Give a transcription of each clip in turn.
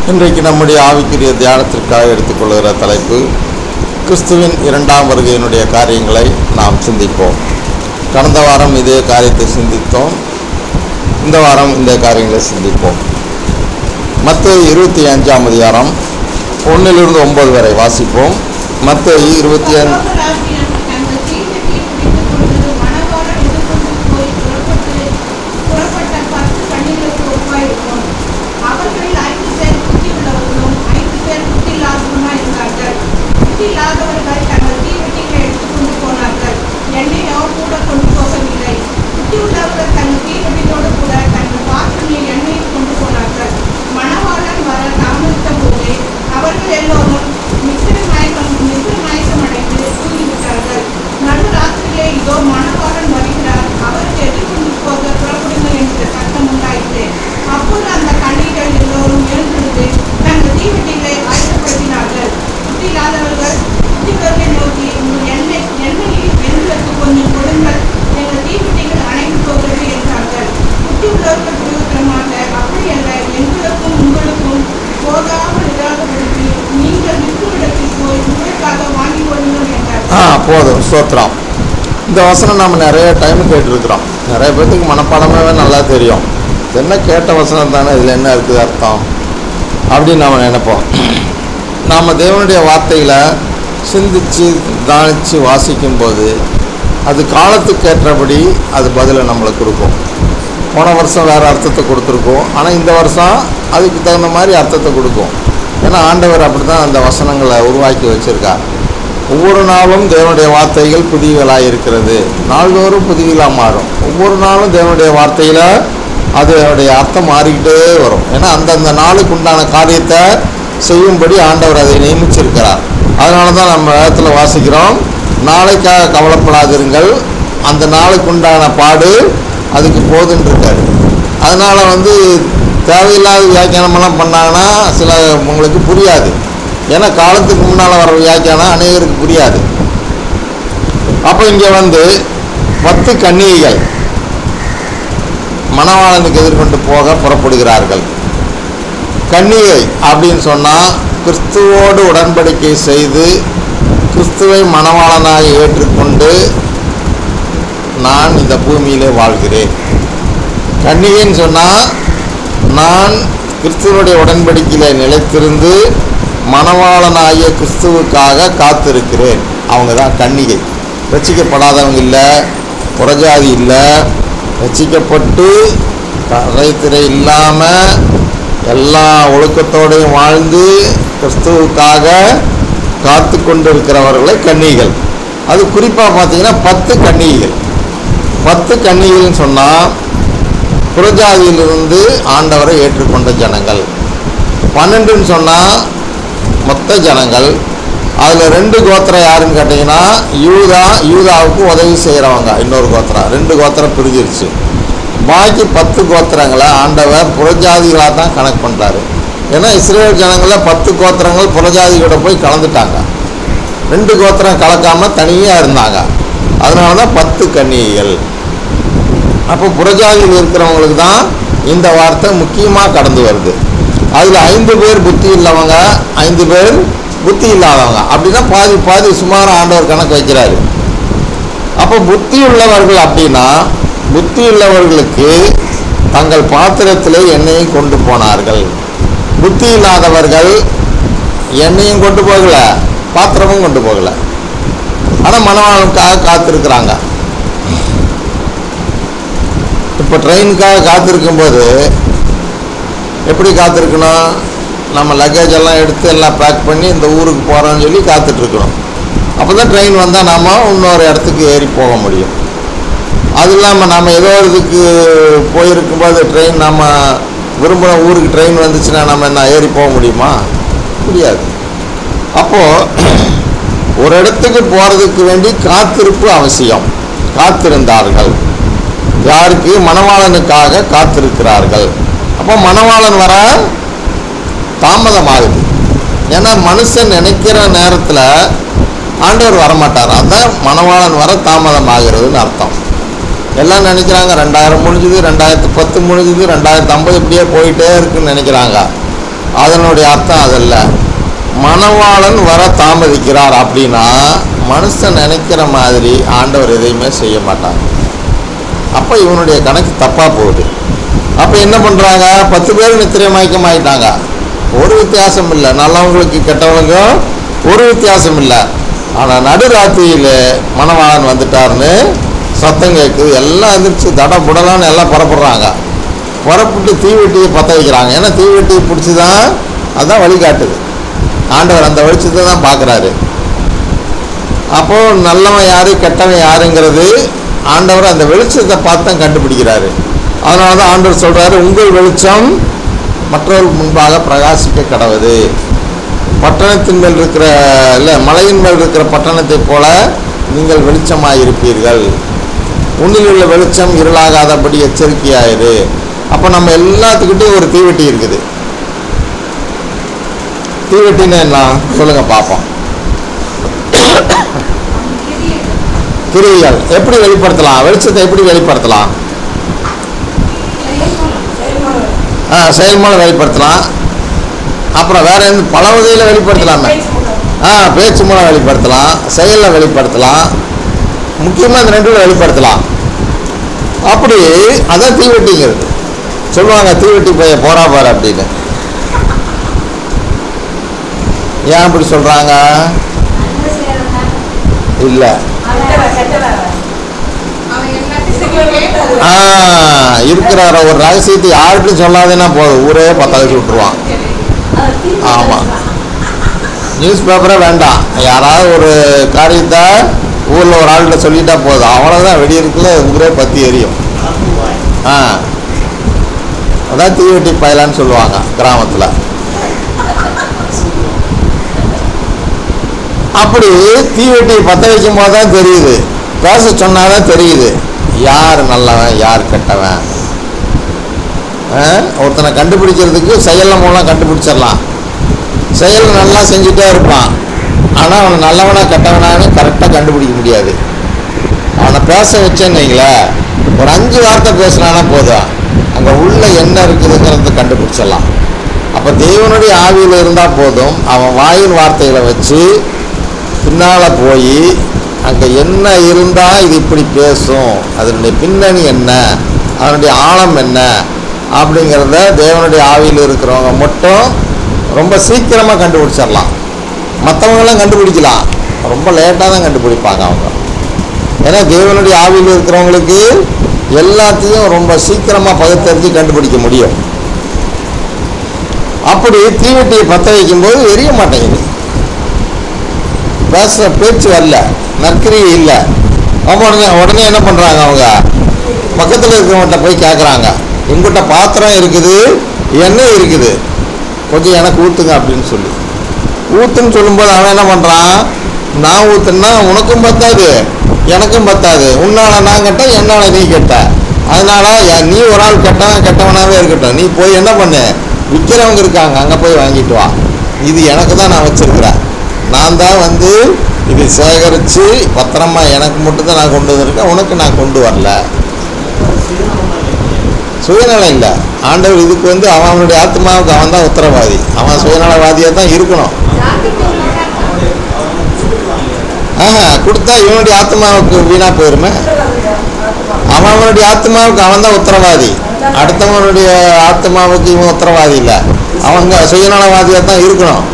இன்றைக்கு நம்முடைய ஆவிக்குரிய தியானத்திற்காக எடுத்துக்கொள்கிற தலைப்பு கிறிஸ்துவின் இரண்டாம் வருகையினுடைய காரியங்களை நாம் சிந்திப்போம் கடந்த வாரம் இதே காரியத்தை சிந்தித்தோம் இந்த வாரம் இந்த காரியங்களை சிந்திப்போம் மற்ற இருபத்தி அஞ்சாம் அதிகாரம் ஒன்றிலிருந்து ஒன்பது வரை வாசிப்போம் மற்ற இருபத்தி அஞ்சு பரலோகராஜ்யம் தங்கள் தீர்க்கத்தை பிடித்துக் கொண்டு மணவாளன் எதிர்கொண்டு போய் புறப்பட்டு புறப்பட்ட பத்து கன்னிகளுக்கு ஒப்பாயிருக்கும். அவர்களில் ஐந்து பேர் புத்தியுள்ளவர்களும் ஐந்து பேர் புத்தியில்லாதவர்களுமாய் இருந்தார்கள். புத்தியில்லாதவர்கள் தங்கள் தீவெட்டிகளை எடுத்துக்கொண்டு போனார்கள். எண்ணெயோ கூட கொண்டு போகவில்லை. புத்தியுள்ளவர்கள் தங்கள் தீவெட்டியோடு கூட தங்கள் பாத்திரங்களில் எண்ணெயை கொண்டு போனார்கள். மணவாளன் வர தாமதித்தபோது அவர்கள் எல்லோரும் மிஸ்ர மயக்கம் மிஸ்ர மயக்கமடைந்து தூங்கிவிட்டார்கள் நடுராத்திரியிலே இதோ மணவாளன் வருகிறார் அவருக்கு எதிர்கொண்டு போக புறப்படுங்கள் என்கிற சத்தம் உண்டாயிற்று அப்போது அந்த கண்ணிகள் எல்லோரும் எழுந்திருந்து தங்கள் தீவெட்டிகளை ஆயத்தப்படுத்தினார்கள் புத்தியில்லாதவர்கள் புத்தியுள்ளவர்களை நோக்கி உங்கள் எண்ணெய் எண்ணெயை எங்களுக்கு கொஞ்சம் கொடுங்கள் எங்கள் தீவெட்டிகள் அணைந்து போகிறது என்றார்கள் புத்தியுள்ளவர்கள் பிரயோஜனமாக அப்படியல்ல எங்களுக்கும் உங்களுக்கும் போகாமல் இராதபடிக்கு நீங்கள் விற்குமிடத்தில் போய் உங்களுக்காக வாங்கிக் கொள்ளுங்கள் என்றார் ஆ போதும் ஸ்தோத்திரம் இந்த வசனம் நம்ம நிறைய டைம் கேட்டிருக்கிறோம் நிறைய பேர்த்துக்கு மனப்பாடமாகவே நல்லா தெரியும் இது என்ன கேட்ட வசனம் தானே இதில் என்ன இருக்குது அர்த்தம் அப்படின்னு நாம் நினைப்போம் நாம் தேவனுடைய வார்த்தைகளை சிந்தித்து தானித்து வாசிக்கும்போது அது காலத்துக்கு ஏற்றபடி அது பதிலை நம்மளுக்கு கொடுக்கும் போன வருஷம் வேறு அர்த்தத்தை கொடுத்துருக்கோம் ஆனால் இந்த வருஷம் அதுக்கு தகுந்த மாதிரி அர்த்தத்தை கொடுக்கும் ஏன்னா ஆண்டவர் அப்படி தான் அந்த வசனங்களை உருவாக்கி வச்சுருக்கார் ஒவ்வொரு நாளும் தேவனுடைய வார்த்தைகள் புதியவளாக இருக்கிறது நாள்தோறும் புதியலாக மாறும் ஒவ்வொரு நாளும் தேவனுடைய வார்த்தையில் அதனுடைய அர்த்தம் மாறிக்கிட்டே வரும் ஏன்னா அந்தந்த நாளுக்கு உண்டான காரியத்தை செய்யும்படி ஆண்டவர் அதை நியமிச்சிருக்கிறார் அதனால தான் நம்ம இடத்துல வாசிக்கிறோம் நாளைக்காக கவலைப்படாதிருங்கள் அந்த நாளுக்கு உண்டான பாடு அதுக்கு போதுன்னு இருக்காரு அதனால் வந்து தேவையில்லாத வியாக்கியானமெல்லாம் பண்ணாங்கன்னா சில உங்களுக்கு புரியாது ஏன்னா காலத்துக்கு முன்னால் வர வியாக்கியானம் அநேகருக்கு புரியாது அப்போ இங்கே வந்து பத்து கன்னிகைகள் மணவாளனுக்கு எதிர்கொண்டு போக புறப்படுகிறார்கள் கன்னிகை அப்படின்னு சொன்னால் கிறிஸ்துவோடு உடன்படிக்கை செய்து கிறிஸ்துவை மணவாளனாக ஏற்றுக்கொண்டு நான் இந்த பூமியிலே வாழ்கிறேன் கன்னிகைன்னு சொன்னால் நான் கிறிஸ்துவனுடைய உடன்படிக்கையில் நிலைத்திருந்து மணவாளனாகிய கிறிஸ்துவுக்காக காத்திருக்கிறேன் அவங்க தான் கன்னிகை ரட்சிக்கப்படாதவங்க இல்லை புறஜாதி இல்லை ரட்சிக்கப்பட்டு கரைத்திரை இல்லாமல் எல்லா ஒழுக்கத்தோடையும் வாழ்ந்து கிறிஸ்துவுக்காக காத்து கொண்டு இருக்கிறவர்களை கன்னிகள் அது குறிப்பாக பார்த்தீங்கன்னா பத்து கன்னிகைகள் பத்து கன்னிகள்னு சொன்னால் புறஜாதியிலிருந்து ஆண்டவரை ஏற்றுக்கொண்ட ஜனங்கள் பன்னெண்டுன்னு சொன்னால் மொத்த ஜனங்கள் அதில் ரெண்டு கோத்திரம் யாருன்னு கேட்டிங்கன்னா யூதா யூதாவுக்கு உதவி செய்கிறவங்க இன்னொரு கோத்திரம் ரெண்டு கோத்திரம் பிரிஞ்சிருச்சு பாக்கி பத்து கோத்திரங்களை ஆண்டவர் புறஜாதிகளாக தான் கணக்கு பண்ணுறாரு ஏன்னா இஸ்ரேல் ஜனங்களில் பத்து கோத்திரங்கள் புறஜாதிகளோட போய் கலந்துட்டாங்க ரெண்டு கோத்திரம் கலக்காமல் தனியாக இருந்தாங்க அதனால தான் பத்து கன்னிகைகள் அப்போ புறஜாதியில் இருக்கிறவங்களுக்கு தான் இந்த வார்த்தை முக்கியமாக கடந்து வருது அதில் ஐந்து பேர் புத்தி இல்லவங்க ஐந்து பேர் புத்தி இல்லாதவங்க அப்படின்னா பாதி பாதி சுமார் ஆண்டவர் கணக்கு வைக்கிறாரு அப்போ புத்தி உள்ளவர்கள் அப்படின்னா புத்தி உள்ளவர்களுக்கு தங்கள் பாத்திரத்திலே எண்ணெயை கொண்டு போனார்கள் புத்தி இல்லாதவர்கள் எண்ணெயும் கொண்டு போகல பாத்திரமும் கொண்டு போகல ஆனால் மனவாளனுக்காக காத்திருக்கிறாங்க இப்போ ட்ரெயினுக்காக காத்திருக்கும்போது எப்படி காத்திருக்கணும் நம்ம லக்கேஜ் எல்லாம் எடுத்து எல்லாம் பேக் பண்ணி இந்த ஊருக்கு போகிறோன்னு சொல்லி காத்துட்ருக்கணும் அப்போ தான் ட்ரெயின் வந்தால் நாம் இன்னொரு இடத்துக்கு ஏறி போக முடியும் அது இல்லாமல் நம்ம ஏதோ ஒரு இதுக்கு போயிருக்கும்போது ட்ரெயின் நம்ம விரும்பின ஊருக்கு ட்ரெயின் வந்துச்சுன்னா நம்ம என்ன ஏறி போக முடியுமா முடியாது அப்போது ஒரு இடத்துக்கு போகிறதுக்கு வேண்டி காத்திருப்பு அவசியம் காத்திருந்தார்கள் யாருக்கு மணவாளனுக்காக காத்திருக்கிறார்கள் அப்போ மணவாளன் வர தாமதமாகுது ஏன்னா மனுஷன் நினைக்கிற நேரத்தில் ஆண்டவர் வரமாட்டார் அதான் மணவாளன் வர தாமதமாகிறதுன்னு அர்த்தம் எல்லாம் நினைக்கிறாங்க ரெண்டாயிரம் முடிஞ்சுது ரெண்டாயிரத்து பத்து முடிஞ்சுது ரெண்டாயிரத்து ஐம்பது இப்படியே போயிட்டே இருக்குன்னு நினைக்கிறாங்க அதனுடைய அர்த்தம் அதல்ல மணவாளன் வர தாமதிக்கிறார் அப்படின்னா மனுஷன் நினைக்கிற மாதிரி ஆண்டவர் எதையுமே செய்ய மாட்டாங்க அப்போ இவனுடைய கணக்கு தப்பாக போகுது அப்போ என்ன பண்ணுறாங்க பத்து பேர் நித்திரமயக்கம் ஆயிட்டாங்க ஒரு வித்தியாசம் இல்லை நல்லவங்களுக்கு கெட்டவங்க ஒரு வித்தியாசம் இல்லை ஆனால் நடுராத்திரியில் மணவாளன் வந்துட்டாருன்னு சத்தம் கேட்குது எல்லாம் எந்திரிச்சு தட புடலான்னு எல்லாம் புறப்படுறாங்க புறப்பட்டு தீவெட்டியை பற்ற வைக்கிறாங்க ஏன்னா தீவெட்டியை பிடிச்சி தான் அதுதான் வழிகாட்டுது ஆண்டவர் அந்த வெளிச்சத்தை தான் பார்க்குறாரு அப்போது நல்லவன் யாரு கெட்டவன் யாருங்கிறது ஆண்டவர் அந்த வெளிச்சத்தை பார்த்து தான் கண்டுபிடிக்கிறாரு அதனால தான் ஆண்டவர் சொல்கிறாரு உங்கள் வெளிச்சம் மற்றவர்கள் முன்பாக பிரகாசிக்க கடவுது பட்டணத்தின் மேல் இருக்கிற இல்லை மலையின் மேல் இருக்கிற பட்டணத்தைப் போல நீங்கள் வெளிச்சமாக இருப்பீர்கள் உன்னில் உள்ள வெளிச்சம் இருளாகாதபடி எச்சரிக்கையாயிரு அப்போ நம்ம எல்லாத்துக்கிட்டையும் ஒரு தீவெட்டி இருக்குது தீவெட்டின்னு என்ன சொல்லுங்கள் பார்ப்போம் கிரியைகள் எப்படி வெளிப்படுத்தலாம் வெளிச்சத்தை எப்படி வெளிப்படுத்தலாம் ஆ செயல் மூலம் வெளிப்படுத்தலாம் அப்புறம் வேற எந்த பல வகையில் வெளிப்படுத்தலாமே ஆ பேச்சு மூலம் வெளிப்படுத்தலாம் செயலில் வெளிப்படுத்தலாம் முக்கியமாக இந்த ரெண்டுல வெளிப்படுத்தலாம் அப்படி அதான் தீவெட்டிங்கிறது சொல்லுவாங்க தீவெட்டி பைய போறா பாரு அப்படின்னு ஏன் அப்படி சொல்கிறாங்க இல்லை அவன் எல்லாத்தையும் கேட்டது. ஆ இருக்கிறார ஒரு ரகசியத்தை யார்கிட்டும் சொல்லாதேன்னா போதும் ஊரே பத்தாவது விட்டுருவான் ஆமா. நியூஸ் பேப்பரே வேண்டாம் யாராவது ஒரு காரியத்தை ஊரில் ஒரு ஆள்கிட்ட சொல்லிட்டா போதும் அவ்வளோதான் வெடியிருக்குல ஊரே பற்றி எரியும் ஆ அதான் தீவெட்டி பயலான்னு சொல்லுவாங்க கிராமத்தில் அப்படி தீவெட்டி பற்ற வைக்கும் போது தான் தெரியுது பேச சொன்னாதான் தெரியுது யார் நல்லவன் யார் கெட்டவன் ஆ? ஒருத்தனை கண்டுபிடிக்கிறதுக்கு செயல் மூலம் கண்டுபிடிச்சிடலாம் செயல் நல்லா செஞ்சுட்டே இருப்பான் ஆனால் அவனை நல்லவனா கெட்டவனான்னு கரெக்டாக கண்டுபிடிக்க முடியாது அவனை பேச வச்சேன்னு வைங்களேன் ஒரு அஞ்சு வார்த்தை பேசினானா போதும் அங்கே உள்ள என்ன இருக்குதுங்கிறத கண்டுபிடிச்சிடலாம் அப்போ தேவனுடைய ஆவியில் இருந்தால் போதும் அவன் வாயின் வார்த்தைகளை வச்சு பின்னால் போய் அங்கே என்ன இருந்தால் இது இப்படி பேசும் அதனுடைய பின்னணி என்ன அதனுடைய ஆழம் என்ன அப்படிங்கிறத தேவனுடைய ஆவியில் இருக்கிறவங்க மட்டும் ரொம்ப சீக்கிரமாக கண்டுபிடிச்சிடலாம் மற்றவங்களாம் கண்டுபிடிக்கலாம் ரொம்ப லேட்டாக தான் கண்டுபிடிப்பாங்க அவங்க ஏன்னா தேவனுடைய ஆவியில் இருக்கிறவங்களுக்கு எல்லாத்தையும் ரொம்ப சீக்கிரமாக பகுத்தறிஞ்சு கண்டுபிடிக்க முடியும் அப்படி தீவெட்டியை பற்ற வைக்கும்போது எரிய மாட்டேங்குது பேசுகிற பேச்சு வரல நற்கிரியை இல்லை அவங்க உடனே உடனே என்ன பண்ணுறாங்க அவங்க பக்கத்தில் இருக்கிறவங்கள்ட்ட போய் கேட்குறாங்க எங்கிட்ட பாத்திரம் இருக்குது எண்ணெய் இருக்குது கொஞ்சம் எனக்கு ஊற்றுங்க அப்படின்னு சொல்லி ஊற்றுன்னு சொல்லும்போது அவன் என்ன பண்ணுறான் நான் ஊற்றுனா உனக்கும் பத்தாது எனக்கும் பத்தாது உன்னால நான் கெட்டேன் என்னால் நீ கெட்ட அதனால யா- நீ ஒரு ஆள் கெட்டவன் கெட்டவனாகவே இருக்கட்டும் நீ போய் என்ன பண்ணு விற்கிறவங்க இருக்காங்க அங்கே போய் வாங்கிட்டு வா இது எனக்கு தான் நான் வச்சிருக்கிறேன் நான் தான் வந்து இது சேகரித்து பத்திரமா எனக்கு மட்டும்தான் நான் கொண்டு வந்திருக்கேன் உனக்கு நான் கொண்டு வரல சுயநலம் இல்லை ஆண்டவர் இதுக்கு வந்து அவன் அவனுடைய ஆத்மாவுக்கு அவன் தான் உத்தரவாதி அவன் சுயநலவாதியாக தான் இருக்கணும் ஆஹா கொடுத்தா இவனுடைய ஆத்மாவுக்கு வீணா போயிருமே அவன் அவனுடைய ஆத்மாவுக்கு அவன் தான் உத்தரவாதி அடுத்தவனுடைய ஆத்மாவுக்கு இவன் உத்தரவாதி இல்லை அவங்க சுயநலவாதியாக தான் இருக்கணும்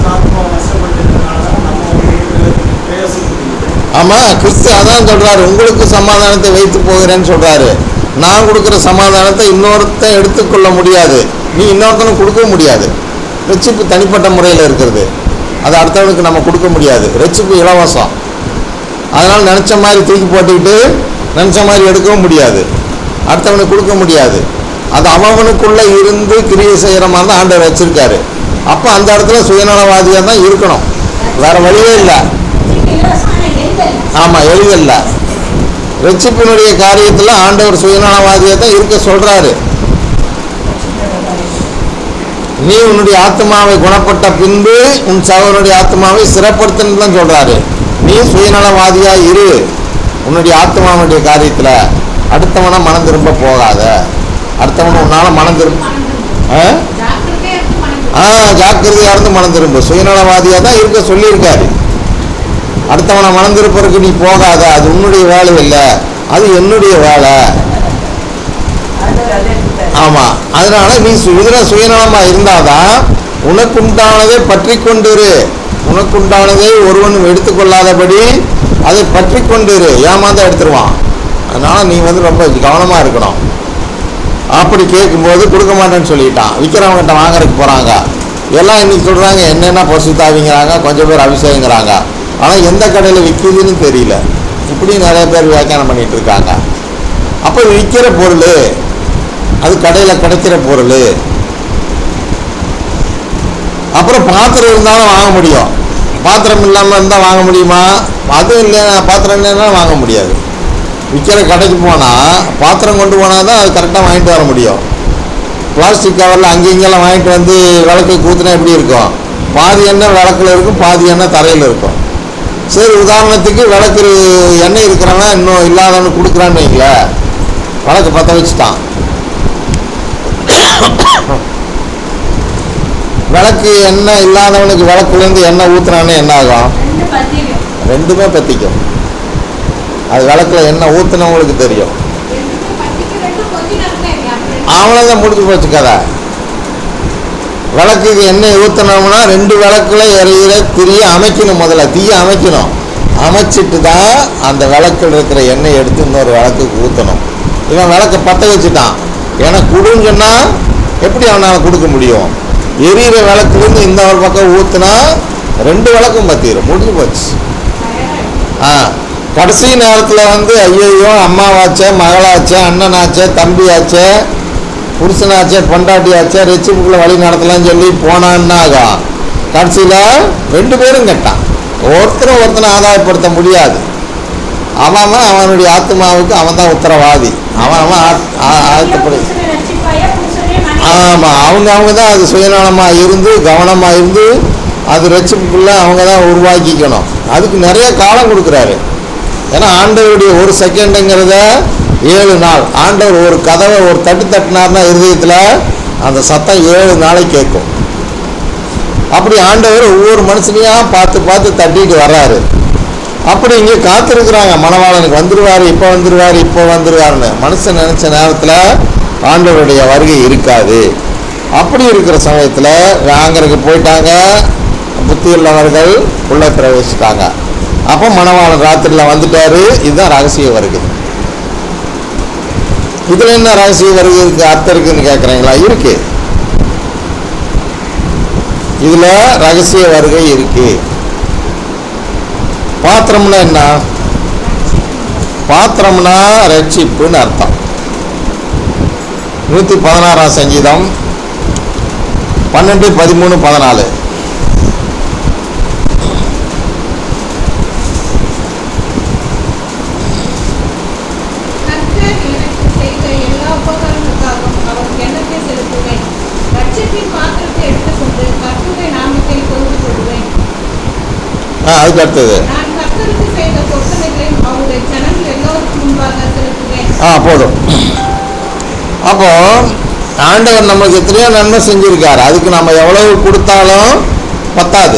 ஆமாம் கிறிஸ்து அதான் சொல்றாரு உங்களுக்கு சமாதானத்தை வைத்து போகிறேன்னு சொல்றாரு நான் கொடுக்குற சமாதானத்தை இன்னொருத்தன் எடுத்துக்கொள்ள முடியாது நீ இன்னொருத்தனுக்கு கொடுக்கவும் முடியாது ரட்சிப்பு தனிப்பட்ட முறையில் இருக்கிறது அது அடுத்தவனுக்கு நம்ம கொடுக்க முடியாது ரட்சிப்பு இலவசம் அதனால் நினச்ச மாதிரி தூக்கி போட்டுக்கிட்டு நினச்ச மாதிரி எடுக்கவும் முடியாது அடுத்தவனுக்கு கொடுக்க முடியாது அது அவனுக்குள்ளே இருந்து கிரியை செய்கிற மாதிரி தான் ஆண்டவர் வச்சிருக்காரு அப்போ அந்த இடத்துல சுயநலவாதியாக தான் இருக்கணும் வேற வழியே இல்லை ஆமாம் எளிதல்ல ரட்சிப்பினுடைய காரியத்தில் ஆண்டவர் சுயநலவாதியை தான் இருக்க சொல்றாரு நீ உன்னுடைய ஆத்மாவை குணப்பட்ட பின்பு உன் சகோதரனுடைய ஆத்மாவை சிறப்படுத்தணும் தான் சொல்றாரு நீ சுயநலவாதியா இரு உன்னுடைய ஆத்மாவுடைய காரியத்தில் அடுத்தவனை மனம் திரும்ப போகாத அடுத்தவனை உன்னால மனம் திரும்ப ஆ? ஜாக்கிரதையா இருக்கு மனம் ஆ ஜாக்கிரதையா இருந்து மனம் திரும்ப சுயநலவாதியாக தான் இருக்க சொல்லியிருக்காரு அடுத்தவனை மனம் திருப்பறதுக்கு நீ போகாத அது உன்னுடைய வேலை இல்லை அது என்னுடைய வேலை ஆண்டவர் அதை எடுத்துட்டாரு. ஆமாம் அதனால நீ சு- இதுல சுயநலமாக இருந்தாதான் உனக்குண்டானதை பற்றி கொண்டிரு உனக்குண்டானதை ஒருவனும் எடுத்துக்கொள்ளாதபடி அதை பற்றி கொண்டிரு ஏமாந்தா எடுத்துருவான் அதனால நீ வந்து ரொம்ப கவனமாக இருக்கணும் அப்படி கேட்கும்போது கொடுக்க மாட்டேன்னு சொல்லிட்டான் விற்கிறவங்ககிட்ட வாங்குறதுக்கு போகிறாங்க எல்லாம் இன்னைக்கு சொல்கிறாங்க என்னென்ன பசுத்தாவிங்கிறாங்க கொஞ்சம் பேர் அபிஷேகங்கிறாங்க ஆனால் எந்த கடையில் விற்கிதுன்னு தெரியல இப்படியும் நிறைய பேர் வியாக்கியானம் பண்ணிட்டு இருக்காங்க அப்போ விற்கிற பொருள் அது கடையில் கிடைக்கிற பொருள் அப்புறம் பாத்திரம் இருந்தாலும் வாங்க முடியும் பாத்திரம் இல்லாமல் இருந்தால் வாங்க முடியுமா அதுவும் இல்லைன்னா பாத்திரம் இல்லைன்னா வாங்க முடியாது விற்கிற கடைக்கு போனால் பாத்திரம் கொண்டு போனால் தான் அது கரெக்டாக வாங்கிட்டு வர முடியும் பிளாஸ்டிக் கவரில் அங்கே இங்கெல்லாம் வாங்கிட்டு வந்து விளக்கு ஊற்றினா எப்படி இருக்கும் பாதி எண்ணெய் விளக்குல இருக்கும் பாதி எண்ணெய் தரையில் இருக்கும் சரி உதாரணத்துக்கு விளக்கு எண்ணெய் இருக்கிறவன் இன்னும் இல்லாதவனுக்கு கொடுக்குறான்னு வைங்களேன் விளக்கு பற்ற வச்சுட்டான் விளக்கு எண்ணெய் இல்லாதவனுக்கு விளக்குலேருந்து எண்ணெய் ஊற்றுனான்னு என்ன ஆகும் ரெண்டு பத்திரியும் ரெண்டுமே பற்றிக்கும் அது விளக்குல எண்ணெய் ஊற்றுனவங்களுக்கு தெரியும் ரெண்டுமே பத்திக்கு ரெண்டு கொஞ்சம் நேரம் அவ்வளோதான் முடிஞ்சு போச்சு கதை விளக்குக்கு எண்ணெய் ஊற்றினோம்னா ரெண்டு விளக்குல எரியிற திரிய அமைக்கணும் முதல்ல தீயை அமைக்கணும் அமைச்சிட்டு தான் அந்த விளக்கில் இருக்கிற எண்ணெய் எடுத்து இன்னொரு விளக்குக்கு ஊற்றணும் இவன் விளக்கை பற்ற வச்சுட்டான் எனக்கு கொடுன்னு சொன்னால் எப்படி அவனால் கொடுக்க முடியும் எரியிற விளக்குலேருந்து இந்த ஒரு பக்கம் ஊற்றுனா ரெண்டு விளக்கும் பற்றிடும் முடிஞ்சு போச்சு ஆ கடைசி நேரத்தில் வந்து ஐயையோ அம்மாவாச்சே மகளாச்சே அண்ணனாச்சே தம்பியாச்சே புருஷனாச்சே பொண்டாட்டியாச்சே ரெச்சிப்புக்குள்ள வழி நடத்தலாம்னு சொல்லி போனான்னாகும் கடைசியில் ரெண்டு பேரும் கெட்டான் ஒருத்தரும் ஒருத்தனை ஆதாயப்படுத்த முடியாது அவன் அவன் அவனுடைய ஆத்மாவுக்கு அவன் தான் உத்தரவாதி அவன் அவன் ஆத்- ஆ- ஆயத்தப்படி புருஷனை ரட்சிப்பாயா புருஷனே மனைவி ஆமாம் அவங்க அவங்க தான் அது சுயநலமாக இருந்து கவனமாக இருந்து அது ரட்சிப்புக்குள்ள அவங்க தான் உருவாக்கிக்கணும் அதுக்கு நிறைய காலம் கொடுக்குறாரு ஏன்னா ஆண்டவருடைய ஒரு செகண்டுங்கிறத ஏழு நாள் ஆண்டவர் ஒரு கதவை ஒரு தட்டு தட்டினார்னா இருதயத்தில் அந்த சத்தம் ஏழு நாளைக்கு கேட்கும் அப்படி ஆண்டவர் ஒவ்வொரு மனுஷனையா பார்த்து பார்த்து தட்டிட்டு வர்றாரு அப்படி இங்கே காத்திருக்கிறாங்க மணவாளனுக்கு வந்துருவாரு இப்போ வந்துருவாரு இப்போ வந்துருவாருன்னு மனுஷன் நினைச்ச நேரத்தில் ஆண்டவருடைய வருகை இருக்காது அப்படி இருக்கிற சமயத்தில் வாங்கறதுக்கு போயிட்டாங்க புத்தி உள்ளவர்கள் உள்ள பிரவேசிட்டாங்க அப்போ மணவாளன் ராத்திரியில் வந்துட்டாரு இதுதான் ரகசிய வருகை இதில் என்ன ரகசிய வருகை இருக்கு அர்த்தம் இருக்குன்னு கேட்குறீங்களா இருக்கு இதுல ரகசிய வருகை இருக்கு பாத்திரம்னா என்ன பாத்திரம்னா ரட்சிப்புன்னு அர்த்தம் நூற்றி பதினாறாம் சங்கீதம் பன்னெண்டு பதிமூணு பதினாலு கர்த்தர் எனக்கு செய்த எல்லா உபகாரங்களுக்காகவும் அவருக்கு எண்ணத்தை செலுத்துவேன் ரட்சிப்பின் பாத்திரத்தை எடுத்துக்கொண்டு கர்த்தருடைய நாமத்தை தொழுது கொள்வேன் ஆ அதுக்கு அடுத்தது நான் கர்த்தருக்கு செய்த பொருத்தனைகளையும் அவருடைய ஜனங்கள் எல்லோருக்கும் முன்பாக செலுத்துவேன் ஆ போதும் அப்போ ஆண்டவர் நமக்கு எத்தனையோ நன்மை செஞ்சிருக்காரு அதுக்கு நம்ம எவ்வளவு கொடுத்தாலும் பத்தாது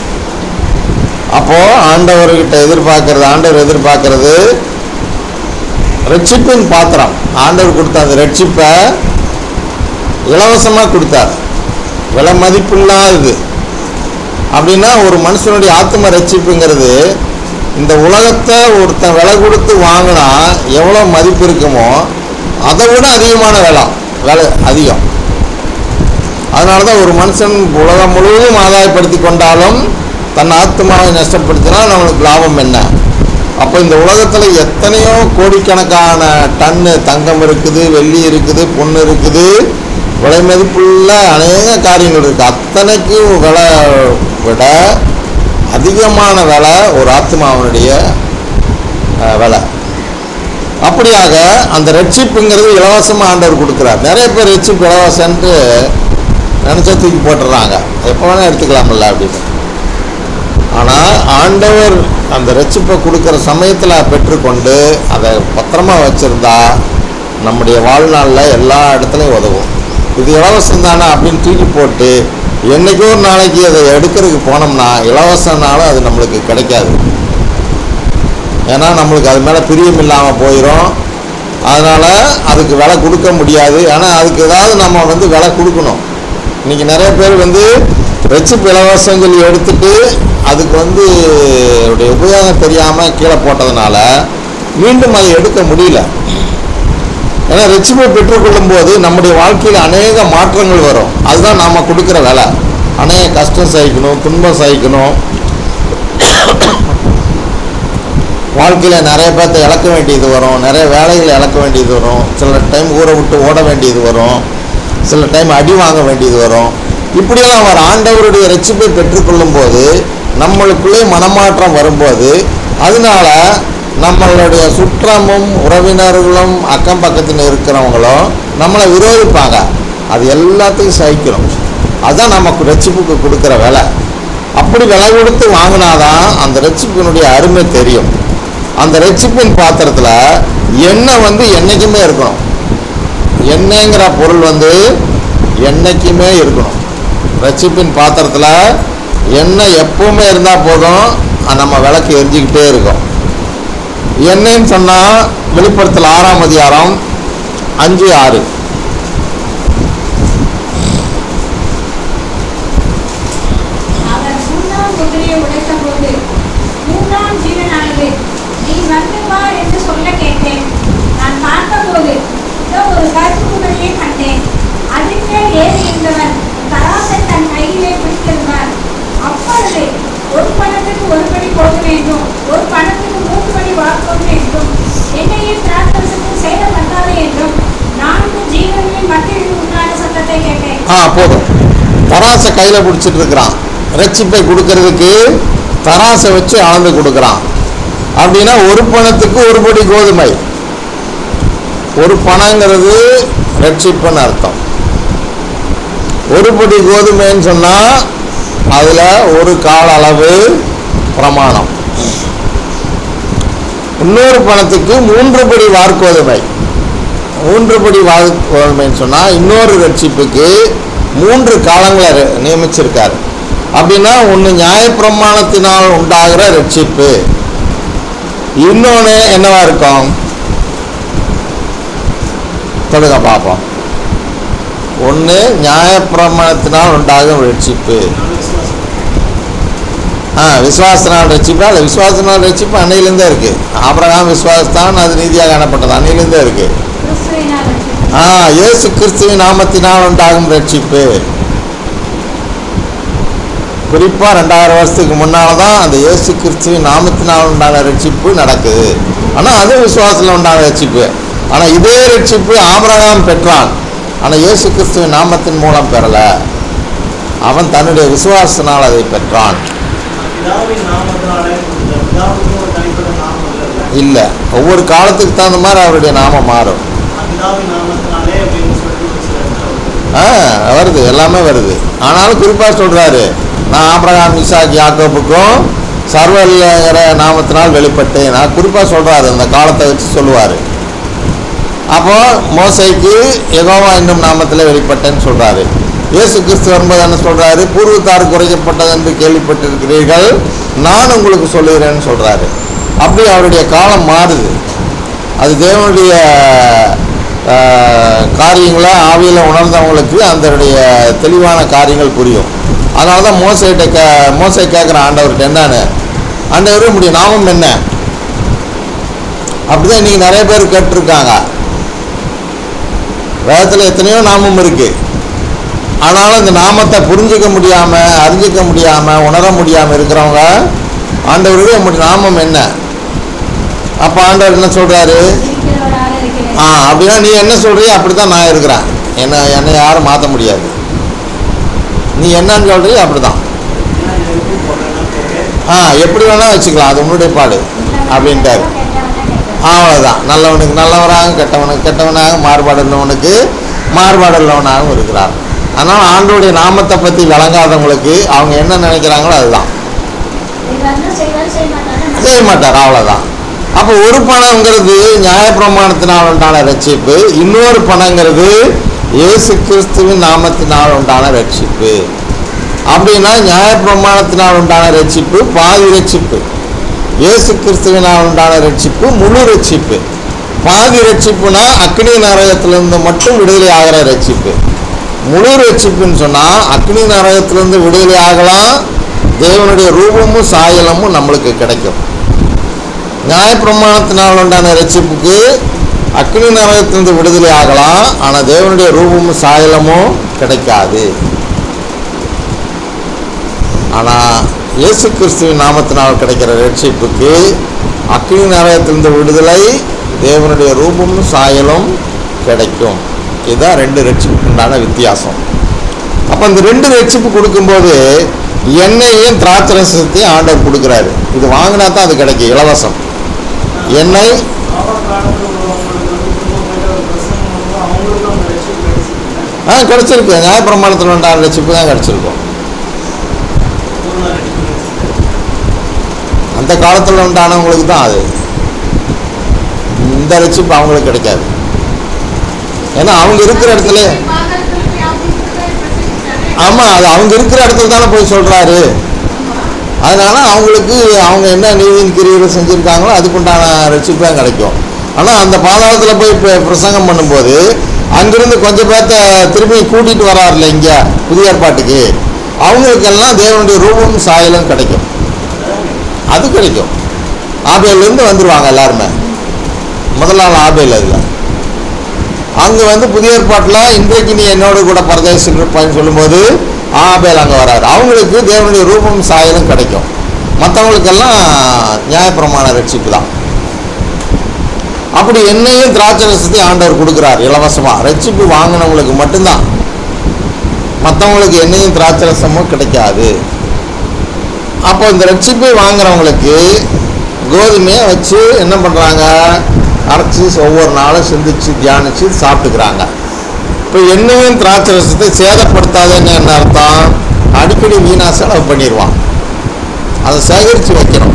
அப்போ ஆண்டவர்கிட்ட எதிர்பார்க்கறது ஆண்டவர் எதிர்பார்க்கறது ரட்சிப்பின் பாத்திரம் ஆண்டவர் கொடுத்த அந்த ரட்சிப்பை இலவசமாக கொடுத்தார் விலை மதிப்பில்லாதது அப்படின்னா ஒரு மனுஷனுடைய ஆத்ம ரட்சிப்புங்கிறது இந்த உலகத்தை ஒருத்தன் விலை கொடுத்து வாங்கினா எவ்வளோ மதிப்பு இருக்குமோ அதை விட அதிகமான விலை விலை அதிகம் அதனால தான் ஒரு மனுஷன் உலகம் முழுவதும் ஆதாயப்படுத்தி கொண்டாலும் தன் ஆத்மாவை நஷ்டப்படுத்தினா நம்மளுக்கு லாபம் என்ன அப்போ இந்த உலகத்தில் எத்தனையோ கோடிக்கணக்கான டன்னு தங்கம் இருக்குது வெள்ளி இருக்குது பொண்ணு இருக்குது விலை மதிப்புள்ள அநேக காரியங்கள் இருக்குது அத்தனைக்கும் விலை விட அதிகமான விலை ஒரு ஆத்மாவனுடைய அஹ், விலை அப்படியாக அந்த ரட்சிப்புங்கிறது இலவசமாக ஆண்டவர் கொடுக்குறார் நிறைய பேர் ரட்சிப்பு இலவசன்ட்டு நினச்சா தூக்கி போட்டுடுறாங்க எப்போ வேணால் எடுத்துக்கலாம்ல அப்படின்னு ஆனால் ஆண்டவர் அந்த ரட்சிப்பை கொடுக்குற சமயத்தில் பெற்றுக்கொண்டு அதை பத்திரமா வச்சுருந்தா நம்முடைய வாழ்நாளில் எல்லா இடத்துலையும் உதவும் இது இலவசம் தானே அப்படின்னு தூக்கி போட்டு என்னைக்கோ ஒரு நாளைக்கு அதை எடுக்கிறதுக்கு போனோம்னா இலவசனாலும் அது நம்மளுக்கு கிடைக்காது ஏன்னா நம்மளுக்கு அது மேலே பிரியம் இல்லாமல் போயிடும் அதனால் அதுக்கு விலை கொடுக்க முடியாது ஆனால் அதுக்கு ஏதாவது நம்ம வந்து விலை கொடுக்கணும் இன்றைக்கி நிறைய பேர் வந்து ரெச்சிப் இலவசம் சொல்லி எடுத்துட்டு அதுக்கு வந்து அதோடைய உபயோகம் தெரியாமல் கீழே போட்டதுனால மீண்டும் அதை எடுக்க முடியல ஏன்னா ரெச்சிப்பை பெற்றுக்கொள்ளும் போது நம்முடைய வாழ்க்கையில் அநேக மாற்றங்கள் வரும் அதுதான் நாம் கொடுக்குற விலை அநேக கஷ்டம் சகிக்கணும் துன்பம் சகிக்கணும் வாழ்க்கையில் நிறைய பேர்த்த இழக்க வேண்டியது வரும் நிறைய வேலைகளை இழக்க வேண்டியது வரும் சில டைம் ஊரை விட்டு ஓட வேண்டியது வரும் சில டைம் அடி வாங்க வேண்டியது வரும் இப்படியெல்லாம் அவர் ஆண்டவருடைய ரட்சிப்பை பெற்றுக்கொள்ளும் போது நம்மளுக்குள்ளே மனமாற்றம் வரும்போது அதனால நம்மளுடைய சுற்றமும் உறவினர்களும் அக்கம் பக்கத்தில் இருக்கிறவங்களும் நம்மளை விரோதிப்பாங்க அது எல்லாத்தையும் சகிக்கணும் அதுதான் நமக்கு ரட்சிப்புக்கு கொடுக்குற விலை அப்படி விலை கொடுத்து வாங்கினாதான் அந்த ரட்சிப்பினுடைய அருமை தெரியும் அந்த ரட்சிப்பின் பாத்திரத்தில் எண்ணெய் வந்து என்றைக்குமே இருக்கணும் எண்ணெய்ங்கிற பொருள் வந்து என்றைக்குமே இருக்கணும் ரட்சிப்பின் பாத்திரத்தில் எண்ணெய் எப்பவுமே இருந்தால் போதும் அது நம்ம விளக்கு எரிஞ்சிக்கிட்டே இருக்கும் எண்ணெய்ன்னு சொன்னால் வெளிப்படுத்தல் ஆறாம் அதிகாரம் அஞ்சு ஆறு அவர் மூன்றாம் முதிரையை உடைத்தபோது மூன்றாம் ஜீவனானது நீ வந்து வா என்று சொல்ல கேட்டேன் நான் பார்த்தபோது இதோ ஒரு கருப்பு குதிரையை கண்டேன் அதன் மேல் ஏறி இருந்தவன் தராசை தன் கையிலே பிடித்திருந்தார் அப்பொழுது ஒரு பணத்துக்கு ஒரு படி போக வேண்டும் ஒரு பணத்துக்கு மூன்று படி வாக்கவும் வேண்டும் என்னையும் திராட்சரசத்துக்கு சேதம் வந்தாது என்றும் நான்கு ஜீவன்களின் மத்தியில் உண்டான சத்தத்தை கேட்டேன் ஆ போதும் தராசை கையில் பிடிச்சிட்டு இருக்கிறான் ரட்சிப்பை கொடுக்கறதுக்கு தராசை வச்சு அளந்து கொடுக்குறான் அப்படின்னா ஒரு பணத்துக்கு ஒரு படி கோதுமை ஒரு பணங்கிறது ரட்சிப்புன்னு அர்த்தம் ஒரு படி கோதுமைன்னு சொன்னால் அதில் ஒரு கால அளவு பிரமாணம் இன்னொரு பணத்துக்கு மூன்று படி வார்கோதுமை மூன்று படி வார்கோதுமைன்னு சொன்னால் இன்னொரு ரட்சிப்புக்கு மூன்று காலங்களை ரெ- நியமிச்சிருக்காரு அப்படின்னா ஒன்று நியாயப்பிரமாணத்தினால் உண்டாகிற ரட்சிப்பு இன்னொன்று என்னவா இருக்கும் தொடுங்க பார்ப்போம் ஒன்று நியாயப்பிரமாணத்தினால் உண்டாகும் ரட்சிப்பு ஆ விசுவாசனால் ரட்சிப்பு அது விசுவாசனால் ரட்சிப்பு அன்னையிலேருந்தே இருக்கு ஆபிரகாம் விசுவாசத்தான் அது நீதியாக காணப்பட்டது அன்னையிலேருந்தே இருக்கு கிறிஸ்துவினால் ரட்சிப்பு. ஆ இயேசு கிறிஸ்துவின் நாமத்தினால் உண்டாகும் ரட்சிப்பு குறிப்பாக ரெண்டாயிரம் வருஷத்துக்கு முன்னால் தான் அந்த இயேசு கிறிஸ்துவின் நாமத்தினால் உண்டான ரட்சிப்பு நடக்குது ஆனால் அது விசுவாசத்தில் உண்டான ரட்சிப்பு ஆனால் இதே ரட்சிப்பு ஆபிரகாம் பெற்றான் ஆனால் இயேசு கிறிஸ்துவின் நாமத்தின் மூலம் பெறல அவன் தன்னுடைய விசுவாசத்தினால் அதை பெற்றான் பிதாவின் நாமத்தினாலே இந்த பிதாவுக்கு ஒரு தனிப்பட்ட நாமம் இல்லைல்ல இல்லை ஒவ்வொரு காலத்துக்கு தகுந்த மாதிரி அவருடைய நாமம் மாறும் பிதாவின் நாமத்தினாலே அப்படின்னு சொல்லிட்டு ஒரு சில இடத்துல வருது. ஆ வருது எல்லாமே வருது ஆனாலும் குறிப்பாக சொல்கிறாரு நான் ஆபிரகாம் இசாக் யாக்கோப்புக்கும் சர்வல்ங்கிற நாமத்தினால் வெளிப்பட்டேன் நான் குறிப்பாக சொல்கிறாரு அந்த காலத்தை வச்சு சொல்லுவார் அப்போ மோசைக்கு யெகோவா என்னும் நாமத்தில் வெளிப்பட்டேன்னு சொல்கிறாரு இயேசு கிறிஸ்து வரும்போது என்ன சொல்கிறாரு பூர்வத்தார் குறைக்கப்பட்டது என்று கேள்விப்பட்டிருக்கிறீர்கள் நான் உங்களுக்கு சொல்லுகிறேன்னு சொல்கிறாரு அப்படி அவருடைய காலம் மாறுது அது தேவனுடைய ஆஹ், காரியங்களை ஆவியில் உணர்ந்தவங்களுக்கு அதனுடைய தெளிவான காரியங்கள் புரியும் அதனால தான் மோசைகிட்ட கே மோசை கேட்குற ஆண்டவர்கிட்ட என்னன்னு ஆண்டவர் உடைய நாமம் என்ன அப்படிதான் இன்னைக்கு நிறைய பேர் கேட்டிருக்காங்க வேதத்தில் எத்தனையோ நாமம் இருக்கு ஆனாலும் இந்த நாமத்தை புரிஞ்சிக்க முடியாம அறிஞ்சிக்க முடியாம உணர முடியாம இருக்கிறவங்க ஆண்டவருடைய உங்களுடைய நாமம் என்ன அப்ப ஆண்டவர் என்ன சொல்றாரு இருக்கிறவராக இருக்கிறேன் ஆ அப்படின்னா நீ என்ன சொல்றியோ அப்படிதான் நான் இருக்கிறேன் என்ன என்னை யாரும் மாற்ற முடியாது நீ என்னன்னு சொல்றியோ அப்படிதான் நான் இதை எப்படி போடுறேன்னா போட்டு ஆ எப்படி வேணா வச்சுக்கலாம் அது உன்னுடைய பாடு அப்படின்ட்டாரு அவ்வளோதான் நல்லவனுக்கு நல்லவராக கெட்டவனுக்கு கெட்டவனாக மாறுபாடு உள்ளவனுக்கு மாறுபாடு உள்ளவனாகவும் இருக்கிறார் அதனால் ஆண்டோடைய நாமத்தை பற்றி விளங்காதவங்களுக்கு அவங்க என்ன நினைக்கிறாங்களோ அதுதான் செய்ய மாட்டார் அவ்வளோதான் அப்போ ஒரு பணங்கிறது நியாயப்பிரமாணத்தினால் உண்டான ரட்சிப்பு இன்னொரு பணங்கிறது இயேசு கிறிஸ்துவின் நாமத்தினால் உண்டான ரட்சிப்பு அப்படின்னா நியாயப்பிரமாணத்தினால் உண்டான ரட்சிப்பு பாதி ரட்சிப்பு இயேசு கிறிஸ்துவினால் உண்டான ரட்சிப்பு முழு ரட்சிப்பு பாதி ரட்சிப்புனா அக்னி நரகத்திலிருந்து மட்டும் விடுதலை ஆகிற ரட்சிப்பு முழு ரட்சிப்புன்னு சொன்னால் அக்னி நரகத்திலிருந்து விடுதலை ஆகலாம் தேவனுடைய ரூபமும் சாயலமும் நம்மளுக்கு கிடைக்கும் நியாயப்பிரமாணத்தினால் உண்டான ரட்சிப்புக்கு அக்னி நரகத்திலிருந்து விடுதலை ஆகலாம் ஆனால் தேவனுடைய ரூபமும் சாயலமும் கிடைக்காது ஆனால் இயேசு கிறிஸ்துவின் நாமத்தினால் கிடைக்கிற ரட்சிப்புக்கு அக்னி நரகத்திலிருந்து விடுதலை தேவனுடைய ரூபமும் சாயலும் கிடைக்கும் இதுதான் ரெண்டு ரட்சிப்புக்கு உண்டான வித்தியாசம் அப்போ இந்த ரெண்டு ரட்சிப்பு கொடுக்கும்போது எண்ணெயையும் திராட்சரசத்தையும் ஆண்டவர் கொடுக்குறாரு இது வாங்கினா தான் அது கிடைக்கும் இலவசம் எண்ணெய் ஆபத் காலத்துல உள்ளவங்களுக்கு வந்து குடும்பமாயிட்ட ஒரு பிரசங்கம் பண்ணும்போது அவங்களுக்கும் அந்த ரட்சிப்பு கிடைச்சிருக்கு ஆ கிடச்சிருக்கு நியாயப்பிரமாணத்தில் உண்டான ரட்சிப்பு தான் கிடச்சிருக்கும் பூர்ண ரட்சிப்பு கிடைச்சிருக்கு அந்த காலத்தில் உண்டானவங்களுக்கு தான் அது இந்த ரட்சிப்பு அவங்களுக்கு கிடைக்காது ஏன்னா அவங்க இருக்கிற இடத்துல பாதத்தில் வியாபிக்கிறதை பிரசங்கிச்சாரே. ஆமாம் அது அவங்க இருக்கிற இடத்துல தானே போய் சொல்கிறாரு ஆமா. அதனால அவங்களுக்கு அவங்க என்ன நீதியின் கிரியைகள் செஞ்சுருக்காங்களோ அதுக்குண்டான ரட்சிப்பு தான் கிடைக்கும் ஆனால் அந்த பாதாளத்தில் போய் இப்போ பிரசங்கம் பண்ணும்போது அங்கிருந்து கொஞ்சம் பேர்த்த திரும்பி கூட்டிகிட்டு வராருல இங்கே புதிய ஏற்பாட்டுக்கு அவங்களுக்கெல்லாம் தேவனுடைய ரூபம் சாயலும் கிடைக்கும் அது கிடைக்கும் ஆபேலேருந்து வந்துடுவாங்க எல்லாருமே முதல் நாள் ஆபேல் அதில் அங்கே வந்து புதிய ஏற்பாட்டில் இன்றைக்கு நீ என்னோட கூட பரதேசம் இருப்பான்னு சொல்லும்போது ஆபேல் அங்கே வராரு அவங்களுக்கு தேவனுடைய ரூபம் சாயலும் கிடைக்கும் மற்றவங்களுக்கெல்லாம் நியாயப்பிரமாண ரட்சிப்பு தான் அப்படி எண்ணெயும் திராட்சை ரசத்தையும் ஆண்டவர் கொடுக்குறார் இலவசமாக ரட்சிப்பு வாங்கினவங்களுக்கு மட்டும்தான் மற்றவங்களுக்கு எண்ணெயும் திராட்சை ரசமும் கிடைக்காது அப்போ இந்த ரட்சிப்பை வாங்குறவங்களுக்கு கோதுமையை வச்சு என்ன பண்ணுறாங்க அரைச்சி ஒவ்வொரு நாளும் சிந்திச்சு தியானித்து சாப்பிட்டுக்கிறாங்க இப்போ எண்ணெயும் திராட்சை ரசத்தை சேதப்படுத்தாதுன்னு என்ன அர்த்தம் அடிக்கடி வீணாக செலவு பண்ணிடுவான் அதை சேகரித்து வைக்கணும்